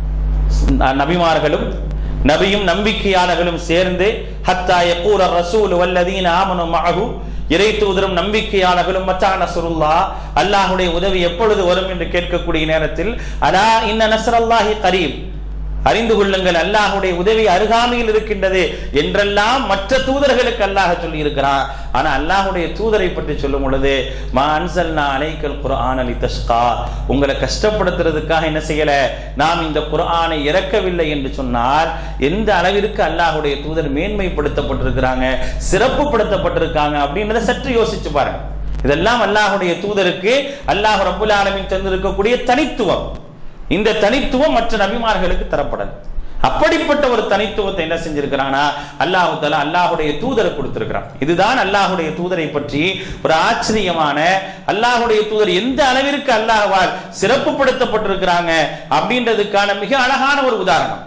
நபிமார்களும் நபியும் நம்பிக்கையாளர்களும் சேர்ந்து ஹத்தா யகூல ரசூல் வல்லதீன ஆமனு மஅஹு இறை தூதரும் நம்பிக்கையாளர்களும் மத்தா நசருல்லா அல்லாஹ்வுடைய உதவி எப்பொழுது வரும் என்று கேட்கக்கூடிய நேரத்தில் அலா இன்ன நஸ்ரல்லாஹி கரீம் அறிந்து கொள்ளுங்கள் அல்லாஹுடைய உதவி அருகாமையில் இருக்கின்றது என்றெல்லாம் மற்ற தூதர்களுக்கு அல்லாஹ் சொல்லி இருக்கிறான் ஆனா அல்லாஹுடைய தூதரை பற்றி சொல்லும் பொழுது மா அன்சல்னா அலைக்கல் குர்ஆன் அலி தஷ்கா உங்களை கஷ்டப்படுத்துறதுக்காக என்ன செய்யல நாம் இந்த குர்ஆனை இறக்கவில்லை என்று சொன்னால் எந்த அளவிற்கு அல்லாஹுடைய தூதர் மேன்மைப்படுத்தப்பட்டிருக்கிறாங்க சிறப்புப்படுத்தப்பட்டிருக்காங்க அப்படின்றத சற்று யோசிச்சு பாருங்க இதெல்லாம் அல்லாஹுடைய தூதருக்கு அல்லாஹ் ரபுல் ஆலமின் தந்திருக்கக்கூடிய தனித்துவம் இந்த தனித்துவம் மற்ற நபிமார்களுக்கு தரப்படல அப்படிப்பட்ட ஒரு தனித்துவத்தை என்ன செஞ்சிருக்கிறானா அல்லாஹு தலா அல்லாஹுடைய தூதரை கொடுத்திருக்கிறான் இதுதான் அல்லாஹுடைய தூதரை பற்றி ஒரு ஆச்சரியமான அல்லாஹுடைய தூதர் எந்த அளவிற்கு அல்லாஹ்வால் சிறப்புப்படுத்தப்பட்டிருக்கிறாங்க அப்படின்றதுக்கான மிக அழகான ஒரு உதாரணம்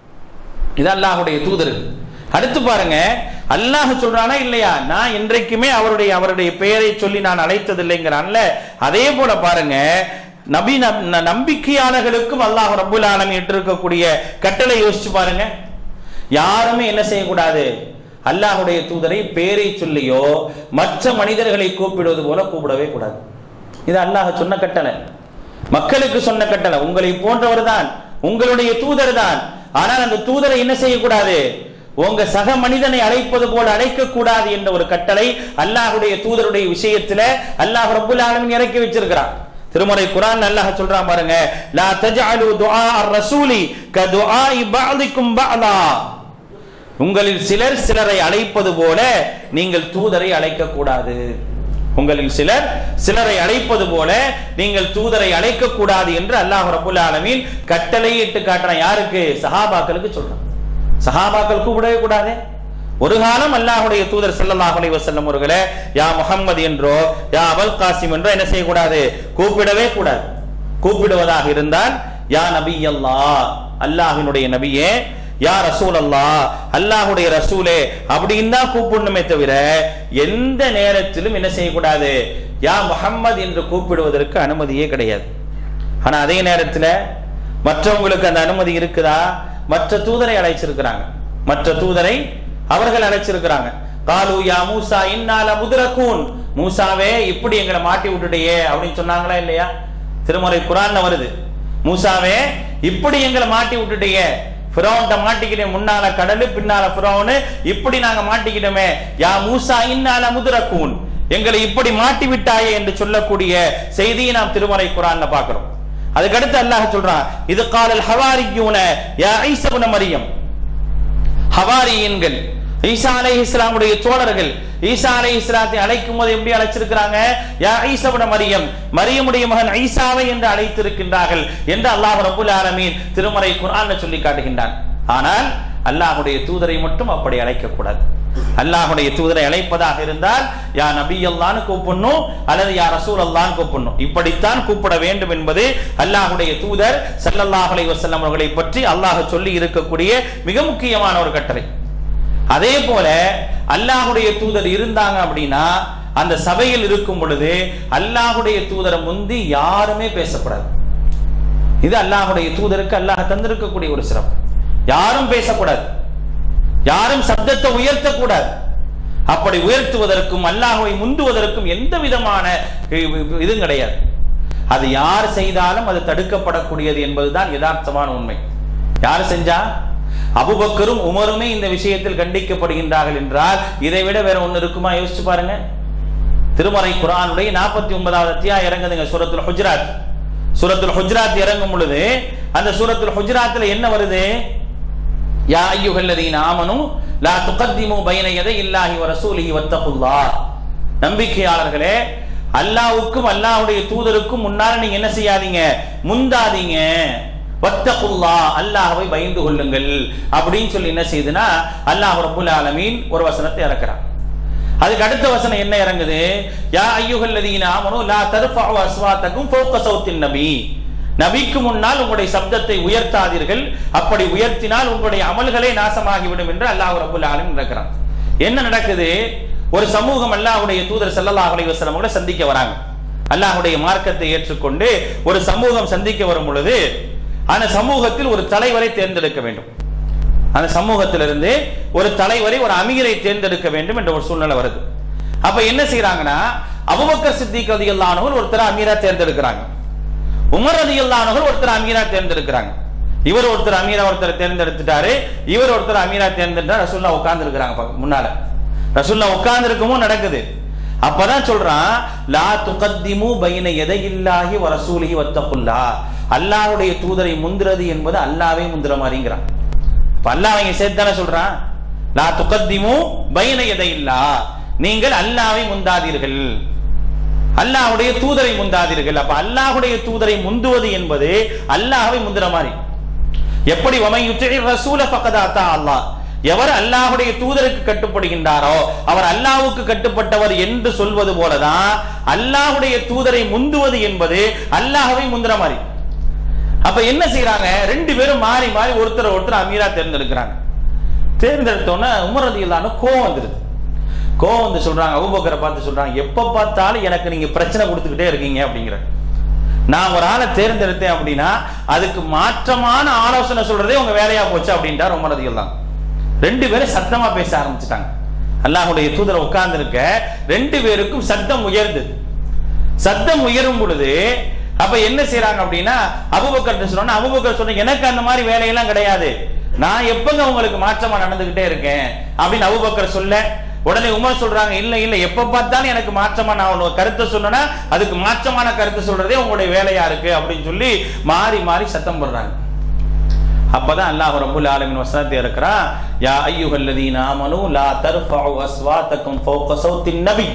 இது அல்லாஹுடைய தூதர் அடுத்து பாருங்க அல்லாஹ் சொல்றானா இல்லையா நான் என்றைக்குமே அவருடைய அவருடைய பெயரை சொல்லி நான் அழைத்ததில்லைங்கிறான்ல அதே போல பாருங்க நபி ந- நம்பிக்கையாளர்களுக்கும் அல்லாஹ் ரப்புல் ஆலமீன் இட்டிருக்கக்கூடிய கட்டளை யோசிச்சு பாருங்க யாருமே என்ன செய்யக்கூடாது அல்லாஹ்வுடைய தூதரை பேரை சொல்லியோ மற்ற மனிதர்களை கூப்பிடுவது போல கூப்பிடவே கூடாது இது அல்லாஹ் சொன்ன கட்டளை மக்களுக்கு சொன்ன கட்டளை உங்களை போன்றவர் தான் உங்களுடைய தூதர் தான் ஆனால் அந்த தூதரை என்ன செய்யக்கூடாது உங்க சக மனிதனை அழைப்பது போல அழைக்க கூடாது என்ற ஒரு கட்டளை அல்லாஹ்வுடைய தூதருடைய விஷயத்துல அல்லாஹ் ரப்புல் ஆலமீன் இறக்கி வச்சிருக்கிறான் திருமறை குரான் அல்லாஹ் சொல்றான் பாருங்க லா தஜஅலு துஆ ar-rasuli கதுஆஇ பஅதிக்கும் பஅதா உங்களில் சிலர் சிலரை அழைப்பது போல நீங்கள் தூதரை அழைக்க கூடாது உங்களில் சிலர் சிலரை அழைப்பது போல நீங்கள் தூதரை அழைக்க கூடாது என்று அல்லாஹ் ரபுல் ஆலமீன் கட்டளை இட்டு காட்டுறான் யாருக்கு சஹாபாக்களுக்கு சொல்றான் சஹாபாக்கள் கூப்பிடவே கூடாது ஒரு காலம் அல்லாஹ்வுடைய தூதர் ஸல்லல்லாஹு அலைஹி வஸல்லம் அவர்களே யா முஹம்மது என்றோ யா அபல் காசிம் என்றோ என்ன செய்யக்கூடாது கூப்பிடவே கூடாது கூப்பிடுவதாக இருந்தால் யா நபி அல்லாஹ் அல்லாஹ்வினுடைய நபியே யா ரசூல் அல்லாஹ் அல்லாஹ்வுடைய ரசூலே அப்படின்னு தான் கூப்பிடணுமே தவிர எந்த நேரத்திலும் என்ன செய்யக்கூடாது யா முஹம்மது என்று கூப்பிடுவதற்கு அனுமதியே கிடையாது ஆனா அதே நேரத்துல மற்றவங்களுக்கு அந்த அனுமதி இருக்குதா மற்ற தூதரை அழைச்சிருக்கிறாங்க மற்ற தூதரை அவர்கள் அழைச்சிருக்கிறாங்க காலு யா மூசா இன்னால முதுரக்கூன் மூசாவே இப்படி எங்களை மாட்டி விட்டுட்டியே அப்படின்னு சொன்னாங்களா இல்லையா திருமறை குரான்ல வருது மூசாவே இப்படி எங்களை மாட்டி விட்டுட்டியே ஃபிரௌன்ட்ட மாட்டிக்கிட்டே முன்னால கடலு பின்னால ஃபிரௌனு இப்படி நாங்க மாட்டிக்கிட்டோமே யா மூசா இன்னால முதுரக்கூன் எங்களை இப்படி மாட்டி விட்டாயே என்று சொல்லக்கூடிய செய்தியை நாம் திருமறை குரான்ல பார்க்கிறோம் அதுக்கடுத்து அல்லாஹ் சொல்றான் இது காலல் ஹவாரியூன யா ஈசா இப்னு மரியம் ஹவாரியன்கள் ஈசா அலை இஸ்லாமுடைய தோழர்கள் ஈசா அலை இஸ்லாத்தை அழைக்கும் போது எப்படி அழைச்சிருக்கிறாங்க யா ஈசா இப்னு மரியம் மரியமுடைய மகன் ஈசாவை என்று அழைத்திருக்கின்றார்கள் என்று அல்லாஹ் ரபுல் ஆலமீன் திருமறை குர்ஆன்ல சொல்லி காட்டுகின்றான் ஆனால் அல்லாஹ்வுடைய தூதரை மட்டும் அப்படி அழைக்க கூடாது அல்லாஹுடைய தூதரை அழைப்பதாக இருந்தால் யா நபி அல்லான்னு கூப்பிடணும் அல்லது யா ரசூல் அல்லான்னு கூப்பிடணும் இப்படித்தான் கூப்பிட வேண்டும் என்பது அல்லாஹுடைய தூதர் ஸல்லல்லாஹு அலைஹி வஸல்லம் அவர்களை பற்றி அல்லாஹ் சொல்லி இருக்கக்கூடிய மிக முக்கியமான ஒரு கட்டளை அதே போல அல்லாஹுடைய தூதர் இருந்தாங்க அப்படின்னா அந்த சபையில் இருக்கும் பொழுது அல்லாஹுடைய தூதரை முந்தி யாருமே பேசக்கூடாது இது அல்லாஹுடைய தூதருக்கு அல்லாஹ் தந்திருக்கக்கூடிய ஒரு சிறப்பு யாரும் பேசக்கூடாது யாரும் சப்தத்தை உயர்த்தக்கூடாது அப்படி உயர்த்துவதற்கும் அல்லாஹுவை முந்துவதற்கும் எந்த விதமான இதுவும் கிடையாது அது யார் செய்தாலும் அது தடுக்கப்படக்கூடியது என்பதுதான் யதார்த்தமான உண்மை யார் செஞ்சா அபுபக்கரும் உமருமே இந்த விஷயத்தில் கண்டிக்கப்படுகின்றார்கள் என்றால் இதை விட வேற ஒண்ணு இருக்குமா யோசிச்சு பாருங்க திருமறை குரானுடைய நாற்பத்தி ஒன்பதாவது அத்தியாயம் இறங்குதுங்க சூரத்துல் ஹுஜ்ராத் சூரத்துல் ஹுஜ்ராத் இறங்கும் பொழுது அந்த சூரத்துல் ஹுஜ்ராத்ல என்ன வருது யா ஐயுகல்லதீன ஆமனு லா துகத்திமு பைன யதை இல்லாஹி வ ரசூலிஹி வத்தகுல்லாஹ் நம்பிக்கையாளர்களே அல்லாஹ்வுக்கும் அல்லாஹ்வுடைய தூதருக்கும் முன்னால நீங்க என்ன செய்யாதீங்க முந்தாதீங்க வத்தகுல்லா அல்லாஹ்வை பயந்து கொள்ளுங்கள் அப்படின்னு சொல்லி என்ன செய்யுதுன்னா அல்லாஹ் ரப்புல் ஆலமீன் ஒரு வசனத்தை இறக்குறான் அதுக்கு அடுத்த வசனம் என்ன இறங்குது யா ஐயுகல்லதீன ஆமனு லா தர்ஃபஉ அஸ்வாத்தகும் ஃபௌக சௌத்தின் நபி நபிக்கு முன்னால் உங்களுடைய சப்தத்தை உயர்த்தாதீர்கள் அப்படி உயர்த்தினால் உங்களுடைய அமல்களே நாசமாகிவிடும் என்று அல்லாஹ் ரபுல் ஆலமின் நடக்கிறான் என்ன நடக்குது ஒரு சமூகம் அல்லாஹ்வுடைய தூதர் ஸல்லல்லாஹு அலைஹி வஸல்லம் அவங்களை சந்திக்க வராங்க அல்லாஹ்வுடைய மார்க்கத்தை ஏற்றுக்கொண்டு ஒரு சமூகம் சந்திக்க வரும் பொழுது அந்த சமூகத்தில் ஒரு தலைவரை தேர்ந்தெடுக்க வேண்டும் அந்த சமூகத்திலிருந்து ஒரு தலைவரை ஒரு அமீரை தேர்ந்தெடுக்க வேண்டும் என்ற ஒரு சூழ்நிலை வருது அப்ப என்ன செய்யறாங்கன்னா அபுபக்கர் சித்திக் ரதியல்லானவர் ஒருத்தர் அமீரா தேர்ந்தெடுக்கிறாங்க உமர் ரதியல்லானவர் ஒருத்தர் அமீரா தேர்ந்தெடுக்கிறாங்க இவர் ஒருத்தர் அமீரா ஒருத்தர் தேர்ந்தெடுத்துட்டாரு இவர் ஒருத்தர் அமீரா தேர்ந்தெடுத்தா ரசூல்லா உட்கார்ந்து இருக்கிறாங்க முன்னால ரசூல்லா உட்கார்ந்து இருக்கவும் நடக்குது அப்பதான் சொல்றான் லா துகத்திமு பைன எதையில்லாஹி வ ரசூலிஹி வத்தகுல்லா அல்லாஹ்வுடைய தூதரை முந்துறது என்பது அல்லாவே முந்துற மாதிரிங்கிறான் இப்ப அல்லாஹ் இங்க சேர்த்து தானே சொல்றான் லா துகத்திமு பைன எதையில்லா நீங்கள் அல்லாவை முந்தாதீர்கள் அல்லாஹ்வுடைய தூதரை முந்தாதீர்கள் அப்ப அல்லாஹ்வுடைய தூதரை முந்துவது என்பது அல்லாஹ்வை முந்துற மாதிரி எப்படி வமையுற்றி ரசூல ஃபக்கத் அத்தா அல்லாஹ் எவர் அல்லாஹ்வுடைய தூதருக்கு கட்டுப்படுகின்றாரோ அவர் அல்லாஹ்வுக்கு கட்டுப்பட்டவர் என்று சொல்வது போலதான் அல்லாஹ்வுடைய தூதரை முந்துவது என்பது அல்லாஹ்வை முந்துற மாதிரி அப்ப என்ன செய்யறாங்க ரெண்டு பேரும் மாறி மாறி ஒருத்தர் ஒருத்தர் அமீரா தேர்ந்தெடுக்கிறாங்க தேர்ந்தெடுத்தோன்னே உமர் ரதியில்லான கோவம் வந்துருது கோவம் வந்து சொல்றாங்க அபூபக்கரை பார்த்து சொல்றாங்க எப்ப பார்த்தாலும் எனக்கு நீங்க பிரச்சனை கொடுத்துக்கிட்டே இருக்கீங்க அப்படிங்கிற நான் ஒரு ஆளை தேர்ந்தெடுத்தேன் அப்படின்னா அதுக்கு மாற்றமான ஆலோசனை சொல்றதே உங்க வேலையா போச்சு அப்படின்ட்டார் உமர் ரதியெல்லாம் ரெண்டு பேரும் சத்தமா பேச ஆரம்பிச்சுட்டாங்க அல்லாஹுடைய தூதரை உட்கார்ந்து இருக்க ரெண்டு பேருக்கும் சத்தம் உயர்ந்தது சத்தம் உயரும் பொழுது அப்ப என்ன செய்யறாங்க அப்படின்னா அபுபக்கர் சொன்னா அபுபக்கர் சொன்ன எனக்கு அந்த மாதிரி வேலையெல்லாம் கிடையாது நான் எப்பங்க உங்களுக்கு மாற்றமா நடந்துகிட்டே இருக்கேன் அப்படின்னு அபுபக்கர் சொல்ல உடனே உமர் சொல்றாங்க இல்ல இல்ல எப்ப பார்த்தாலும் எனக்கு மாற்றமா நான் ஒரு கருத்தை சொன்னா அதுக்கு மாற்றமான கருத்தை சொல்றதே உங்களுடைய வேலையா இருக்கு அப்படின்னு சொல்லி மாறி மாறி சத்தம் போடுறாங்க அப்பதான் அல்லாஹ் ரப்பல் ஆலமீன் வசனத்தை இருக்கிறான் யா அய்யுஹல்லதீன ஆமனு லா தர்ஃபஉ அஸ்வாத்தக்கும் ஃபௌக சௌத்தின் நபி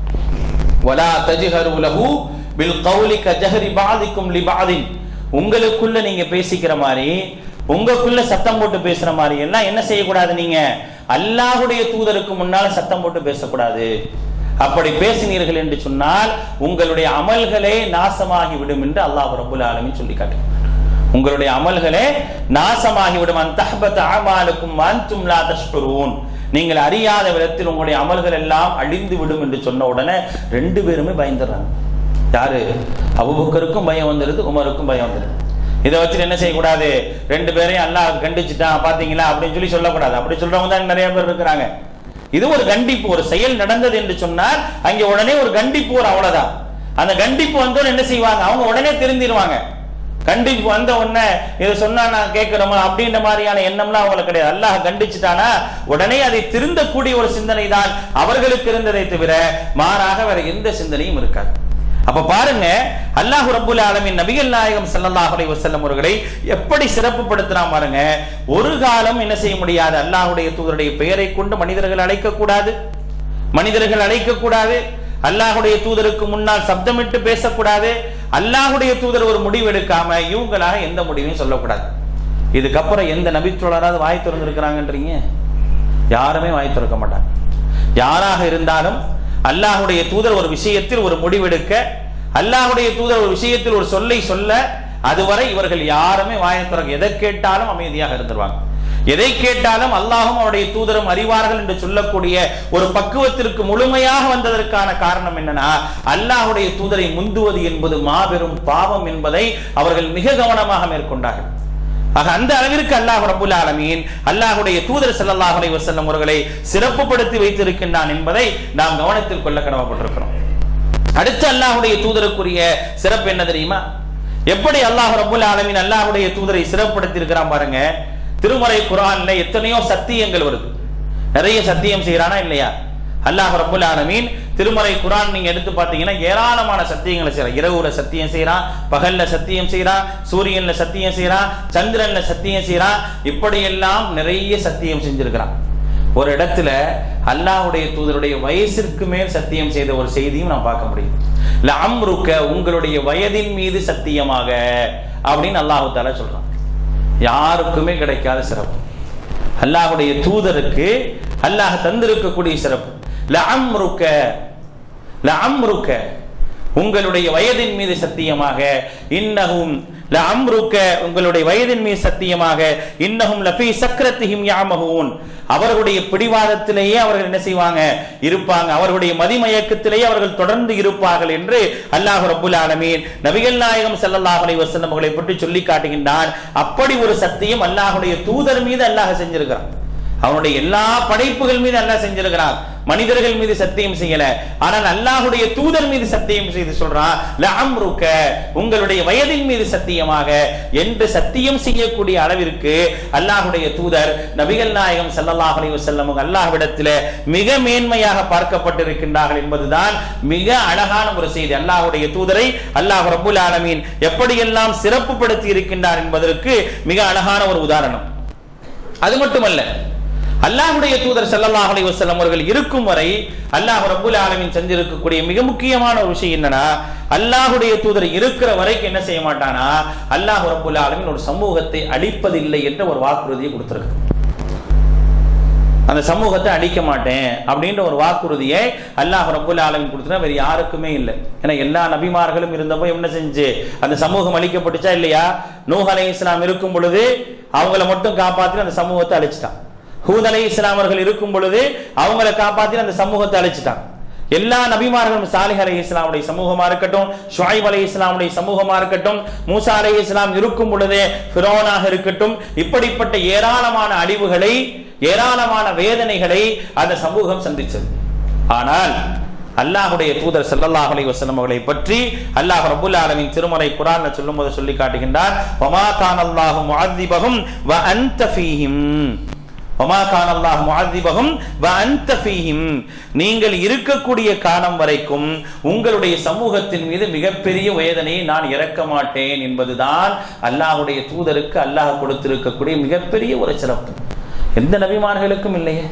வலா தஜ்ஹரு லஹு பில் கௌலி கஜஹரி பாதிக்கும் லிபாதின் உங்களுக்குள்ள நீங்க பேசிக்கிற மாதிரி உங்களுக்குள்ள சத்தம் போட்டு பேசுற மாதிரி எல்லாம் என்ன செய்யக்கூடாது நீங்க அல்லாஹுடைய தூதருக்கு முன்னால சத்தம் போட்டு பேசக்கூடாது அப்படி பேசினீர்கள் என்று சொன்னால் உங்களுடைய அமல்களே நாசமாகி விடும் என்று அல்லாஹ் ரபுல் ஆலமின் சொல்லி காட்டுகிறார் உங்களுடைய அமல்களே நாசமாகிவிடும் அந்தஹபத் ஆமாலுக்கும் அன்தும் லா தஷ்குரூன் நீங்கள் அறியாத விதத்தில் உங்களுடைய அமல்கள் எல்லாம் அழிந்து விடும் என்று சொன்ன உடனே ரெண்டு பேருமே பயந்துடுறாங்க யாரு அபுபக்கருக்கும் பயம் வந்துடுது உமருக்கும் பயம் வந்துடுது இதை வச்சுட்டு என்ன செய்யக்கூடாது ரெண்டு பேரையும் அல்லாஹ் கண்டிச்சுட்டான் பாத்தீங்களா அப்படின்னு சொல்லி சொல்லக்கூடாது அப்படி சொல்றவங்க தான் நிறைய பேர் இருக்கிறாங்க இது ஒரு கண்டிப்பு ஒரு செயல் நடந்தது என்று சொன்னால் அங்கே உடனே ஒரு கண்டிப்பு ஒரு அவ்வளவுதான் அந்த கண்டிப்பு வந்தோன்னு என்ன செய்வாங்க அவங்க உடனே திருந்திருவாங்க கண்டிப்பு வந்த உடனே இதை சொன்னா நான் கேட்கணுமா அப்படின்ற மாதிரியான எண்ணம்லாம் அவங்களுக்கு கிடையாது அல்லாஹ் கண்டிச்சுட்டானா உடனே அதை திருந்தக்கூடிய ஒரு சிந்தனை தான் அவர்களுக்கு இருந்ததை தவிர மாறாக வேற எந்த சிந்தனையும் இருக்காது அப்ப பாருங்க அல்லாஹ் ரப்புல் ஆலமின் நபிகள் நாயகம் ஸல்லல்லாஹு அலைஹி வஸல்லம் அவர்களை எப்படி சிறப்புப்படுத்தினா பாருங்க ஒரு காலம் என்ன செய்ய முடியாது அல்லாஹ்வுடைய தூதருடைய பெயரை கொண்டு மனிதர்கள் அழைக்க கூடாது மனிதர்கள் அழைக்க கூடாது அல்லாஹுடைய தூதருக்கு முன்னால் சப்தமிட்டு பேசக்கூடாது அல்லாஹுடைய தூதர் ஒரு முடிவு எடுக்காம இவங்களாக எந்த முடிவையும் சொல்லக்கூடாது இதுக்கப்புறம் எந்த நபித்தோழராவது வாய் திறந்து இருக்கிறாங்கன்றீங்க யாருமே வாய் திறக்க மாட்டாங்க யாராக இருந்தாலும் அல்லாஹுடைய தூதர் ஒரு விஷயத்தில் ஒரு முடிவெடுக்க அல்லாஹுடைய தூதர் ஒரு விஷயத்தில் ஒரு சொல்லை சொல்ல அதுவரை இவர்கள் யாருமே வாயை திறக்க எதை கேட்டாலும் அமைதியாக இருந்துருவாங்க எதை கேட்டாலும் அல்லாஹும் அவருடைய தூதரும் அறிவார்கள் என்று சொல்லக்கூடிய ஒரு பக்குவத்திற்கு முழுமையாக வந்ததற்கான காரணம் என்னன்னா அல்லாஹுடைய தூதரை முந்துவது என்பது மாபெரும் பாவம் என்பதை அவர்கள் மிக கவனமாக மேற்கொண்டார்கள் ஆக அந்த அளவிற்கு அல்லாஹ் ரபுல் ஆலமீன் அல்லாஹுடைய தூதர் ஸல்லல்லாஹு அலைஹி வஸல்லம் அவர்களை சிறப்புப்படுத்தி வைத்திருக்கின்றான் என்பதை நாம் கவனத்தில் கொள்ள கடமைப்பட்டிருக்கிறோம் அடுத்து அல்லாஹுடைய தூதருக்குரிய சிறப்பு என்ன தெரியுமா எப்படி அல்லாஹ் ரபுல் ஆலமீன் அல்லாஹுடைய தூதரை சிறப்படுத்தி இருக்கிறான் பாருங்க திருமறை குரான்ல எத்தனையோ சத்தியங்கள் வருது நிறைய சத்தியம் செய்யறானா இல்லையா அல்லாஹ் ரபுல் ஆலமீன் திருமறை குரான் நீங்க எடுத்து பார்த்தீங்கன்னா ஏராளமான சத்தியங்களை செய்யறான் இரவுல சத்தியம் செய்யறான் பகல்ல சத்தியம் செய்யறான் சூரியன்ல சத்தியம் செய்யறான் சந்திரன்ல சத்தியம் செய்யறான் இப்படியெல்லாம் நிறைய சத்தியம் செஞ்சிருக்கிறான் ஒரு இடத்துல அல்லாஹ்வுடைய தூதருடைய வயசிற்கு மேல் சத்தியம் செய்த ஒரு செய்தியும் நான் பார்க்க முடியும் அம்ருக்க உங்களுடைய வயதின் மீது சத்தியமாக அப்படின்னு அல்லாஹு தாலா சொல்றான் யாருக்குமே கிடைக்காத சிறப்பு அல்லாஹ்வுடைய தூதருக்கு அல்லாஹ் தந்திருக்கக்கூடிய சிறப்பு லஅம்ருக்க லஅம்ருக்க உங்களுடைய வயதின் மீது சத்தியமாக இன்னஹும் லஅம்ருக்க உங்களுடைய வயதின் மீது சத்தியமாக இன்னஹும் லஃபீ சக்ரத்திஹிம் யாமஹூன் அவர்களுடைய பிடிவாதத்திலேயே அவர்கள் என்ன செய்வாங்க இருப்பாங்க அவர்களுடைய மதிமயக்கத்திலேயே அவர்கள் தொடர்ந்து இருப்பார்கள் என்று அல்லாஹ் ரப்புல் ஆலமீன் நபிகள் நாயகம் ஸல்லல்லாஹு அலைஹி வஸல்லம் அவர்களை பற்றி சொல்லி காட்டுகின்றான் அப்படி ஒரு சத்தியம் அல்லாஹ்வுடைய தூதர் மீது அல்லாஹ் செஞ்சிருக்கிறான் அவனுடைய எல்லா படைப்புகள் மீது அல்லாஹ் செஞ்சிருக்கிறான் மனிதர்கள் மீது சத்தியம் செய்யல ஆனால் அல்லாஹுடைய தூதர் மீது சத்தியம் செய்து சொல்றான் லஅம்ருக்க உங்களுடைய வயதின் மீது சத்தியமாக என்று சத்தியம் செய்யக்கூடிய அளவிற்கு அல்லாஹுடைய தூதர் நபிகள் நாயகம் ஸல்லல்லாஹு அலைஹி வஸல்லம் அல்லாஹ்விடத்தில் மிக மேன்மையாக பார்க்கப்பட்டிருக்கின்றார்கள் என்பதுதான் மிக அழகான ஒரு செய்தி அல்லாஹுடைய தூதரை அல்லாஹ் ரப்புல் ஆலமீன் எப்படியெல்லாம் சிறப்புப்படுத்தி இருக்கின்றார் என்பதற்கு மிக அழகான ஒரு உதாரணம் அது மட்டுமல்ல அல்லாஹ்வுடைய தூதர் ஸல்லல்லாஹு அலைஹி வஸல்லம் அவர்கள் இருக்கும் வரை அல்லாஹ் ரப்பல் ஆலமீன் செஞ்சிருக்கக்கூடிய மிக முக்கியமான ஒரு விஷயம் என்னன்னா அல்லாஹ்வுடைய தூதர் இருக்கிற வரைக்கும் என்ன செய்ய மாட்டானா அல்லாஹ் ரப்பல் ஆலமீன் ஒரு சமூகத்தை அழிப்பதில்லை என்ற ஒரு வாக்குறுதியை கொடுத்திருக்கு அந்த சமூகத்தை அழிக்க மாட்டேன் அப்படின்ற ஒரு வாக்குறுதியை அல்லாஹ் ரப்புல் ஆலமின் கொடுத்தா வேற யாருக்குமே இல்லை ஏன்னா எல்லா நபிமார்களும் இருந்தப்போ என்ன செஞ்சு அந்த சமூகம் அழிக்கப்பட்டுச்சா இல்லையா நூஹ் அலை இஸ்லாம் இருக்கும் பொழுது அவங்கள மட்டும் காப்பாற்றி அந்த சமூகத்தை அழிச்சிட்டான் ஹூத் அலை இஸ்லாமர்கள் இருக்கும் பொழுது அவங்கள காப்பாற்றி அந்த சமூகத்தை அழிச்சிட்டான் எல்லா நபிமார்களும் சாலிஹ் அலை இஸ்லாமுடைய சமூகமா இருக்கட்டும் ஷுஐப் அலை இஸ்லாமுடைய சமூகமா இருக்கட்டும் மூசா அலை இஸ்லாம் இருக்கும் பொழுதே ஃபிரோனாக இருக்கட்டும் இப்படிப்பட்ட ஏராளமான அழிவுகளை ஏராளமான வேதனைகளை அந்த சமூகம் சந்திச்சது ஆனால் அல்லாஹுடைய தூதர் ஸல்லல்லாஹு அலைஹி வஸல்லம் அவர்களை பற்றி அல்லாஹ் ரப்பல் ஆலமீன் திருமறை குர்ஆன்ல சொல்லும்போது சொல்லி காட்டுகின்றார் வமா கானல்லாஹு முஅذிபஹும் வ அன்த ஃபீஹிம் வமா கானல்லாஹு முஅذிபஹும் வ அன்த ஃபீஹிம் நீங்கள் இருக்கக்கூடிய காலம் வரைக்கும் உங்களுடைய சமூகத்தின் மீது மிகப்பெரிய வேதனையை நான் இறக்க மாட்டேன் என்பதுதான் அல்லாஹ்வுடைய தூதருக்கு அல்லாஹ் கொடுத்திருக்கக்கூடிய மிகப்பெரிய ஒரு சிறப்பு எந்த நபிமார்களுக்கும் இல்லையே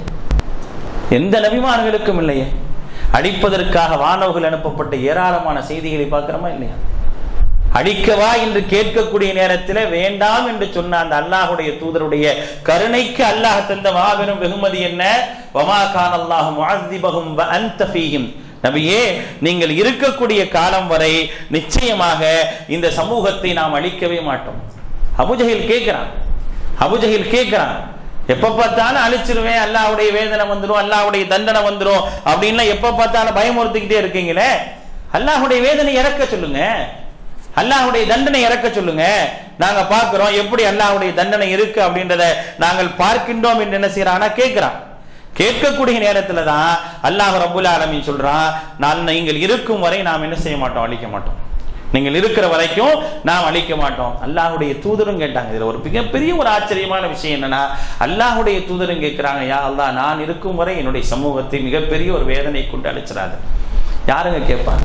எந்த நபிமார்களுக்கும் இல்லையே அடிப்பதற்காக வானவர்கள் அனுப்பப்பட்ட ஏராளமான செய்திகளை பார்க்கிறோமா இல்லையா அடிக்கவா என்று கேட்கக்கூடிய நேரத்தில் வேண்டாம் என்று சொன்ன அந்த அல்லாஹுடைய தூதருடைய கருணைக்கு அல்லாஹ் தந்த மாபெரும் வெகுமதி என்ன வமா கான் அல்லாஹ் முஅذிபஹும் வ அன்த ஃபீஹிம் நபியே நீங்கள் இருக்கக்கூடிய காலம் வரை நிச்சயமாக இந்த சமூகத்தை நாம் அழிக்கவே மாட்டோம் அபுஜஹில் கேட்கிறான் அபுஜஹில் கேட்கிறான் எப்ப பார்த்தாலும் அழிச்சிருவேன் அல்லாஹ்வுடைய வேதனை வந்துடும் அல்லாஹ்வுடைய தண்டனை வந்துடும் அப்படின்லாம் எப்ப பார்த்தாலும் பயமுறுத்திக்கிட்டே இருக்கீங்களே அல்லாஹ்வுடைய வேதனை இறக்க சொல்லுங்க அல்லாஹ்வுடைய தண்டனை இறக்க சொல்லுங்க நாங்க பார்க்கிறோம் எப்படி அல்லாஹ்வுடைய தண்டனை இருக்கு அப்படின்றத நாங்கள் பார்க்கின்றோம் என்று என்ன செய்யறானா கேட்கிறான் கேட்கக்கூடிய நேரத்துல தான் அல்லாஹ் ரபுல் ஆலமீன் சொல்றான் நான் நீங்கள் இருக்கும் வரை நாம் என்ன செய்ய மாட்டோம் அழிக்க மாட்டோம் நீங்கள் இருக்கிற வரைக்கும் நாம் அழிக்க மாட்டோம் அல்லாஹுடைய தூதரும் கேட்டாங்க இதுல ஒரு மிகப்பெரிய ஒரு ஆச்சரியமான விஷயம் என்னன்னா அல்லாஹுடைய தூதரும் கேட்கிறாங்க யா அல்லாஹ் நான் இருக்கும் வரை என்னுடைய சமூகத்தை மிகப்பெரிய ஒரு வேதனை கொண்டு அழிச்சிடாது யாருங்க கேட்பாங்க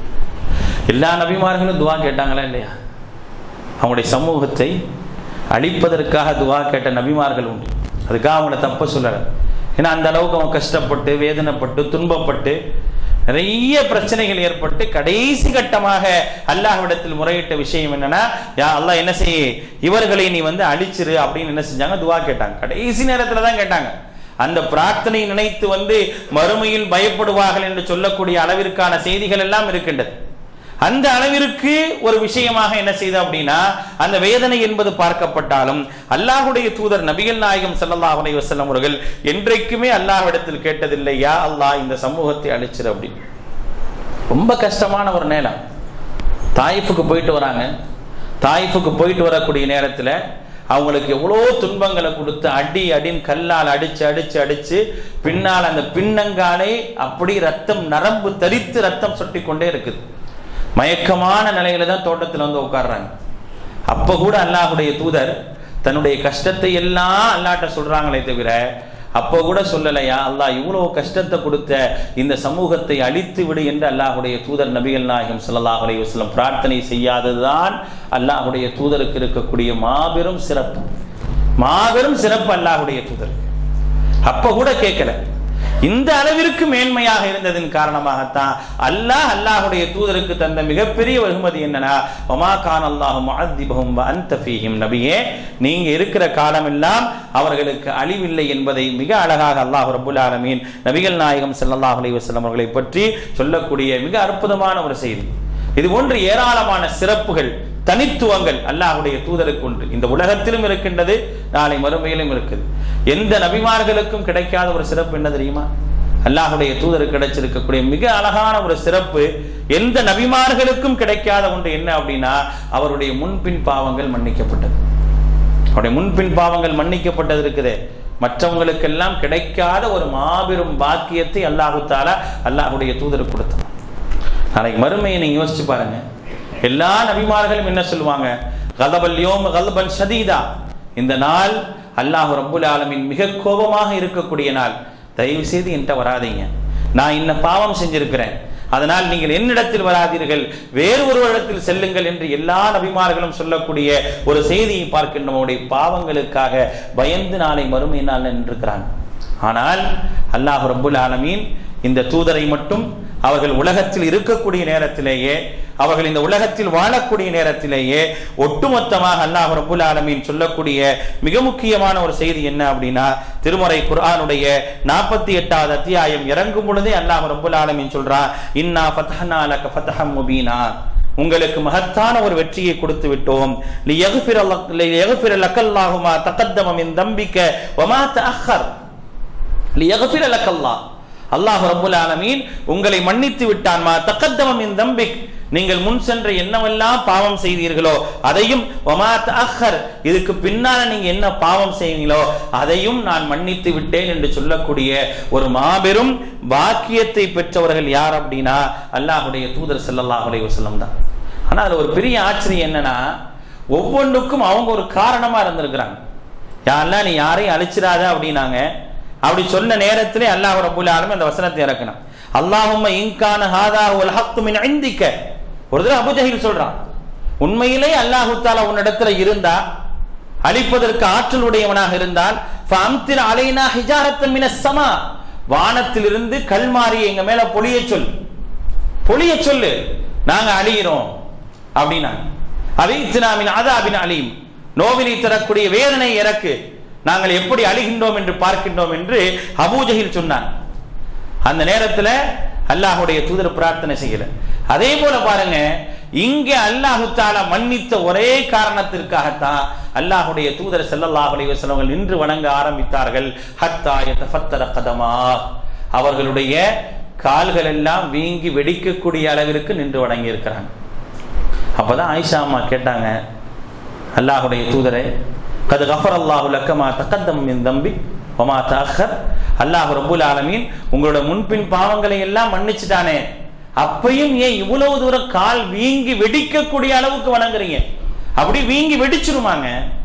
எல்லா நபிமார்களும் துவா கேட்டாங்களா இல்லையா அவங்களுடைய சமூகத்தை அழிப்பதற்காக துவா கேட்ட நபிமார்கள் உண்டு அதுக்காக அவங்கள தப்ப சொல்லலை ஏன்னா அந்த அளவுக்கு அவங்க கஷ்டப்பட்டு வேதனைப்பட்டு துன்பப்பட்டு நிறைய பிரச்சனைகள் ஏற்பட்டு கடைசி கட்டமாக அல்லாஹ்விடத்தில் முறையிட்ட விஷயம் என்னன்னா யா அல்லாஹ் என்ன செய்ய இவர்களை நீ வந்து அழிச்சிரு அப்படின்னு என்ன செஞ்சாங்க துவா கேட்டாங்க கடைசி நேரத்துல தான் கேட்டாங்க அந்த பிரார்த்தனை நினைத்து வந்து மறுமையில் பயப்படுவார்கள் என்று சொல்லக்கூடிய அளவிற்கான செய்திகள் எல்லாம் இருக்கின்றது அந்த அளவிற்கு ஒரு விஷயமாக என்ன செய்த அப்படின்னா அந்த வேதனை என்பது பார்க்கப்பட்டாலும் அல்லாஹுடைய தூதர் நபிகள் நாயகம் ஸல்லல்லாஹு அலைஹி வஸல்லம் அவர்கள் என்றைக்குமே அல்லாஹ்விடத்தில் கேட்டதில்லை யா அல்லாஹ் இந்த சமூகத்தை அழிச்சிரு அப்படின்னு ரொம்ப கஷ்டமான ஒரு நேரம் தாயிஃபுக்கு போயிட்டு வராங்க தாயிஃபுக்கு போயிட்டு வரக்கூடிய நேரத்தில் அவங்களுக்கு எவ்வளோ துன்பங்களை கொடுத்து அடி அடின்னு கல்லால் அடிச்சு அடிச்சு அடிச்சு பின்னால் அந்த பின்னங்காலே அப்படி ரத்தம் நரம்பு தரித்து ரத்தம் சொட்டி கொண்டே இருக்குது மயக்கமான நிலையில தான் தோட்டத்தில் வந்து உட்கார்றாங்க அப்ப கூட அல்லாஹுடைய தூதர் தன்னுடைய கஷ்டத்தை எல்லாம் அல்லாட்ட சொல்றாங்களே தவிர அப்போ கூட சொல்லலையா அல்லாஹ் இவ்வளவு கஷ்டத்தை கொடுத்த இந்த சமூகத்தை அழித்து விடு என்று அல்லாஹுடைய தூதர் நபிகள் நாயகம் ஸல்லல்லாஹு அலைஹி வஸல்லம் பிரார்த்தனை செய்யாததுதான் அல்லாஹுடைய தூதருக்கு இருக்கக்கூடிய மாபெரும் சிறப்பு மாபெரும் சிறப்பு அல்லாஹுடைய தூதர் அப்ப கூட கேட்கல இந்த அளவிற்கு மேன்மையாக இருந்ததின் காரணமாகத்தான் அல்லாஹ் அல்லாஹுடைய தூதருக்கு தந்த மிகப்பெரிய வெகுமதி என்னன்னா ஒமா கான் அல்லாஹு முஅத்திபஹும் வ அன்த ஃபீஹிம் நபியே நீங்க இருக்கிற காலமெல்லாம் அவர்களுக்கு அழிவில்லை என்பதை மிக அழகாக அல்லாஹ் ரப்புல் ஆலமீன் நபிகள் நாயகம் ஸல்லல்லாஹு அலைஹி வஸல்லம் அவர்களை பற்றி சொல்லக்கூடிய மிக அற்புதமான ஒரு செய்தி இது போன்று ஏராளமான சிறப்புகள் தனித்துவங்கள் அல்லாஹுடைய தூதருக்கு உண்டு இந்த உலகத்திலும் இருக்கின்றது நாளை மறுமையிலும் இருக்குது எந்த நபிமார்களுக்கும் கிடைக்காத ஒரு சிறப்பு என்ன தெரியுமா அல்லாஹுடைய தூதருக்கு கிடைச்சிருக்கக்கூடிய மிக அழகான ஒரு சிறப்பு எந்த நபிமார்களுக்கும் கிடைக்காத ஒன்று என்ன அப்படின்னா அவருடைய முன்பின் பாவங்கள் மன்னிக்கப்பட்டது அவருடைய முன்பின் பாவங்கள் மன்னிக்கப்பட்டது இருக்குது மற்றவங்களுக்கெல்லாம் கிடைக்காத ஒரு மாபெரும் பாக்கியத்தை அல்லாஹு தாலா அல்லாஹுடைய தூதருக்கு கொடுத்தான் நாளைக்கு மறுமையை நீங்க யோசிச்சு பாருங்க எல்லா நபிமார்களும் என்ன சொல்லுவாங்க கதபல்யோம் கல்பன் ஷதீதா இந்த நாள் அல்லாஹ் ரப்புல் ஆலமின் மிக கோபமாக இருக்கக்கூடிய நாள் தயவு செய்து என்கிட்ட வராதீங்க நான் இன்ன பாவம் செஞ்சிருக்கிறேன் அதனால் நீங்கள் என்னிடத்தில் வராதீர்கள் வேறு ஒரு இடத்தில் செல்லுங்கள் என்று எல்லா நபிமார்களும் சொல்லக்கூடிய ஒரு செய்தியை பார்க்கின்ற நம்முடைய பாவங்களுக்காக பயந்து நாளை மறுமை நாள் நின்றிருக்கிறான் ஆனால் அல்லாஹ் ரப்புல் ஆலமீன் இந்த தூதரை மட்டும் அவர்கள் உலகத்தில் இருக்கக்கூடிய நேரத்திலேயே அவர்கள் இந்த உலகத்தில் வாழக்கூடிய நேரத்திலேயே ஒட்டுமொத்தமாக அல்லாஹ் ரபுல் ஆலமீன் சொல்லக்கூடிய மிக முக்கியமான ஒரு செய்தி என்ன அப்படின்னா திருமறை குர்ஆனுடைய நாற்பத்தி எட்டாவது அத்தியாயம் இறங்கும் பொழுதே அல்லாஹ் ரபுல் ஆலமீன் சொல்றான் இன்னா ஃபதஹனா லக ஃபதஹம் முபீனா உங்களுக்கு மகத்தான ஒரு வெற்றியை கொடுத்து விட்டோம் லியக்ஃபிர லக் லியக்ஃபிர லக்கல்லாஹு மா தகத்தம மின் தம்பிக்க வமா தஅخر லியக்ஃபிர லக்கல்லாஹ் அல்லாஹ் ரப்புல் ஆலமீன் உங்களை மன்னித்து விட்டான் மா தகத்தம மின் தம்பிக் நீங்கள் முன் சென்ற என்னவெல்லாம் பாவம் செய்தீர்களோ அதையும் ஒமா தஅخر இதுக்கு பின்னால நீங்க என்ன பாவம் செய்வீங்களோ அதையும் நான் மன்னித்து விட்டேன் என்று சொல்லக்கூடிய ஒரு மாபெரும் பாக்கியத்தை பெற்றவர்கள் யார் அப்படின்னா அல்லாஹுடைய தூதர் ஸல்லல்லாஹு அலைஹி வஸல்லம் தான் ஆனா அதுல ஒரு பெரிய ஆச்சரியம் என்னன்னா ஒவ்வொன்றுக்கும் அவங்க ஒரு காரணமா இருந்திருக்கிறாங்க யாரெல்லாம் நீ யாரையும் அழிச்சிடாத அப்படின்னாங்க அப்படி சொன்ன நேரத்திலே அல்லாஹ் ரபுல் ஆலமீன் அந்த வசனத்தை இறக்கணும் அல்லாஹும்ம இன்கான ஹாதா வல் ஹக்கு மின் இந்திக்க ஒரு தடவை அபுஜஹில் சொல்றான் உண்மையிலே அல்லாஹு தாலா உன்னிடத்துல இருந்தா அழிப்பதற்கு ஆற்றல் உடையவனாக இருந்தால் ஃபஅம்திர் அலைனா ஹிஜாரத்தன் மினஸ் ஸமா வானத்திலிருந்து கல்மாரி எங்க மேல பொழிய சொல் பொழிய சொல்லு நாங்க அழிகிறோம் அப்படின்னா அவைத்தினாமின் ஆதாபின் அழியும் நோவினை தரக்கூடிய வேதனை இறக்கு நாங்கள் எப்படி அழிகின்றோம் என்று பார்க்கின்றோம் என்று அபூஜஹில் சொன்னான் அந்த நேரத்துல அல்லாஹுடைய தூதர் பிரார்த்தனை செய்யல அதே போல பாருங்க இங்கே அல்லாஹு தாலா மன்னித்த ஒரே காரணத்திற்காகத்தான் அல்லாஹுடைய தூதர் ஸல்லல்லாஹு அலைஹி வஸல்லம் அவர்கள் நின்று வணங்க ஆரம்பித்தார்கள் ஹத்தா யதஃபத்தர கதமா அவர்களுடைய கால்கள் எல்லாம் வீங்கி வெடிக்கக்கூடிய அளவிற்கு நின்று வணங்கி இருக்கிறாங்க அப்பதான் ஆயிஷா அம்மா கேட்டாங்க அல்லாஹுடைய தூதரே கது கஃபர் அல்லாஹு லக்கமா தக்கத்தம் மின் தம்பி ஒமா தஅخر அல்லாஹ் ரப்புல் ஆலமீன் உங்களோட முன்பின் பாவங்களை எல்லாம் மன்னிச்சுட்டானே அப்பையும் ஏன் இவ்வளவு தூரம் கால் வீங்கி வெடிக்கக்கூடிய அளவுக்கு வணங்குறீங்க அப்படி வீங்கி வெடிச்சிருமாங்க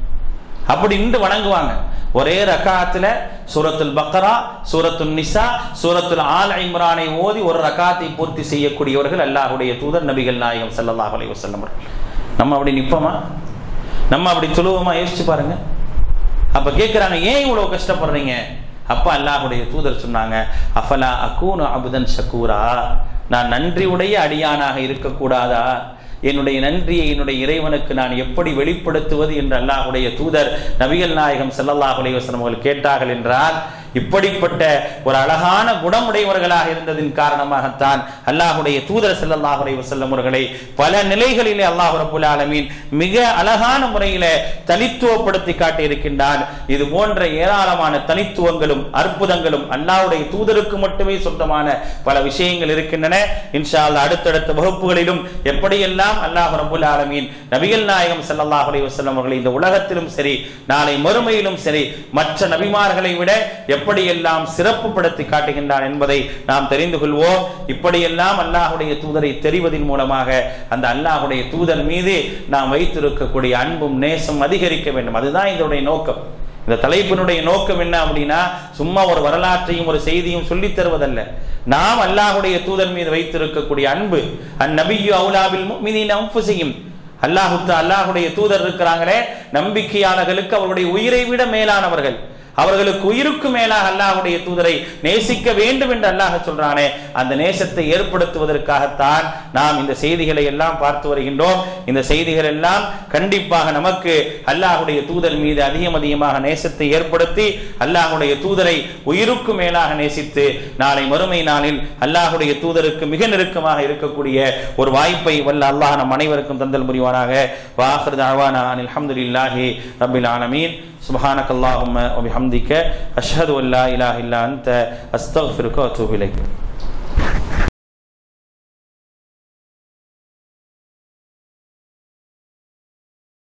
அப்படி நின்று வணங்குவாங்க ஒரே ரகாத்துல சூரத்துல் பக்ரா சூரத்துல் நிசா சூரத்துல் ஆல் இம்ரானை ஓதி ஒரு ரகாத்தை பூர்த்தி செய்யக்கூடியவர்கள் அல்லாஹுடைய தூதர் நபிகள் நாயகம் ஸல்லல்லாஹு அலைஹி வஸல்லம் அவர்கள் நம்ம அப்படி நிப்போமா நம்ம அப்படி துழுவமா யோசிச்சு பாருங்க அப்ப கேட்கிறாங்க ஏன் இவ்வளவு கஷ்டப்படுறீங்க அப்ப அல்லாஹுடைய தூதர் சொன்னாங்க அஃபலா அகூனு அபுதன் ஷக்கூரா நான் நன்றி உடைய அடியானாக இருக்கக்கூடாதா என்னுடைய நன்றியை என்னுடைய இறைவனுக்கு நான் எப்படி வெளிப்படுத்துவது என்று அல்லாஹுடைய தூதர் நபிகள் நாயகம் ஸல்லல்லாஹு அலைஹி வஸல்லம் அவர்கள் கேட்டார்கள் என்றால் இப்படிப்பட்ட ஒரு அழகான குணமுடையவர்களாக இருந்ததின் காரணமாகத்தான் அல்லாஹுடைய தூதர் ஸல்லல்லாஹு அலைஹி வஸல்லம் அவர்களை பல நிலைகளிலே அல்லாஹ் ரப்பல் ஆலமீன் மிக அழகான முறையில தனித்துவப்படுத்தி காட்டியிருக்கின்றான் இது போன்ற ஏராளமான தனித்துவங்களும் அற்புதங்களும் அல்லாஹ்வுடைய தூதருக்கு மட்டுமே சொந்தமான பல விஷயங்கள் இருக்கின்றன இன்ஷா அல்லாஹ் அடுத்தடுத்த வகுப்புகளிலும் எப்படியெல்லாம் அல்லாஹ் ரப்பல் ஆலமீன் நபிகள் நாயகம் ஸல்லல்லாஹு அலைஹி வஸல்லம் அவர்களை இந்த உலகத்திலும் சரி நாளை மறுமையிலும் சரி மற்ற நபிமார்களை விட எப்படியெல்லாம் சிறப்புப்படுத்தி காட்டுகின்றான் என்பதை நாம் தெரிந்து கொள்வோம் இப்படியெல்லாம் அல்லாஹுடைய தூதரை தெரிவதன் மூலமாக அந்த அல்லாஹுடைய தூதர் மீது நாம் வைத்திருக்கக்கூடிய அன்பும் நேசம் அதிகரிக்க வேண்டும் அதுதான் இதனுடைய நோக்கம் இந்த தலைப்பினுடைய நோக்கம் என்ன அப்படின்னா சும்மா ஒரு வரலாற்றையும் ஒரு செய்தியும் சொல்லித் தருவதல்ல நாம் அல்லாஹுடைய தூதர் மீது வைத்திருக்கக்கூடிய அன்பு அந்நபியு அவுலாவில் முஃமினீன அன்ஃபுஸிஹிம் அல்லாஹு அல்லாஹுடைய தூதர் இருக்கிறாங்களே நம்பிக்கையாளர்களுக்கு அவருடைய உயிரை விட மேலானவர்கள் அவர்களுக்கு உயிருக்கு மேலாக அல்லாஹுடைய தூதரை நேசிக்க வேண்டும் என்று அல்லாஹ் சொல்றானே அந்த நேசத்தை ஏற்படுத்துவதற்காகத்தான் நாம் இந்த செய்திகளை எல்லாம் பார்த்து வருகின்றோம் இந்த செய்திகள் எல்லாம் கண்டிப்பாக நமக்கு அல்லாஹுடைய தூதர் மீது அதிகம் அதிகமாக நேசத்தை ஏற்படுத்தி அல்லாஹுடைய தூதரை உயிருக்கு மேலாக நேசித்து நாளை மறுமை நாளில் அல்லாஹுடைய தூதருக்கு மிக நெருக்கமாக இருக்கக்கூடிய ஒரு வாய்ப்பை வல்ல அல்லாஹ் நம் அனைவருக்கும் தந்தல் புரிவானாக வாஹர் தாவானா அல்ஹம்துலில்லாஹி ரப்பில் ஆலமீன் سبحانك اللهم وبحمدك أشهد أن لا إله إلا أنت أستغفرك وأتوب إليك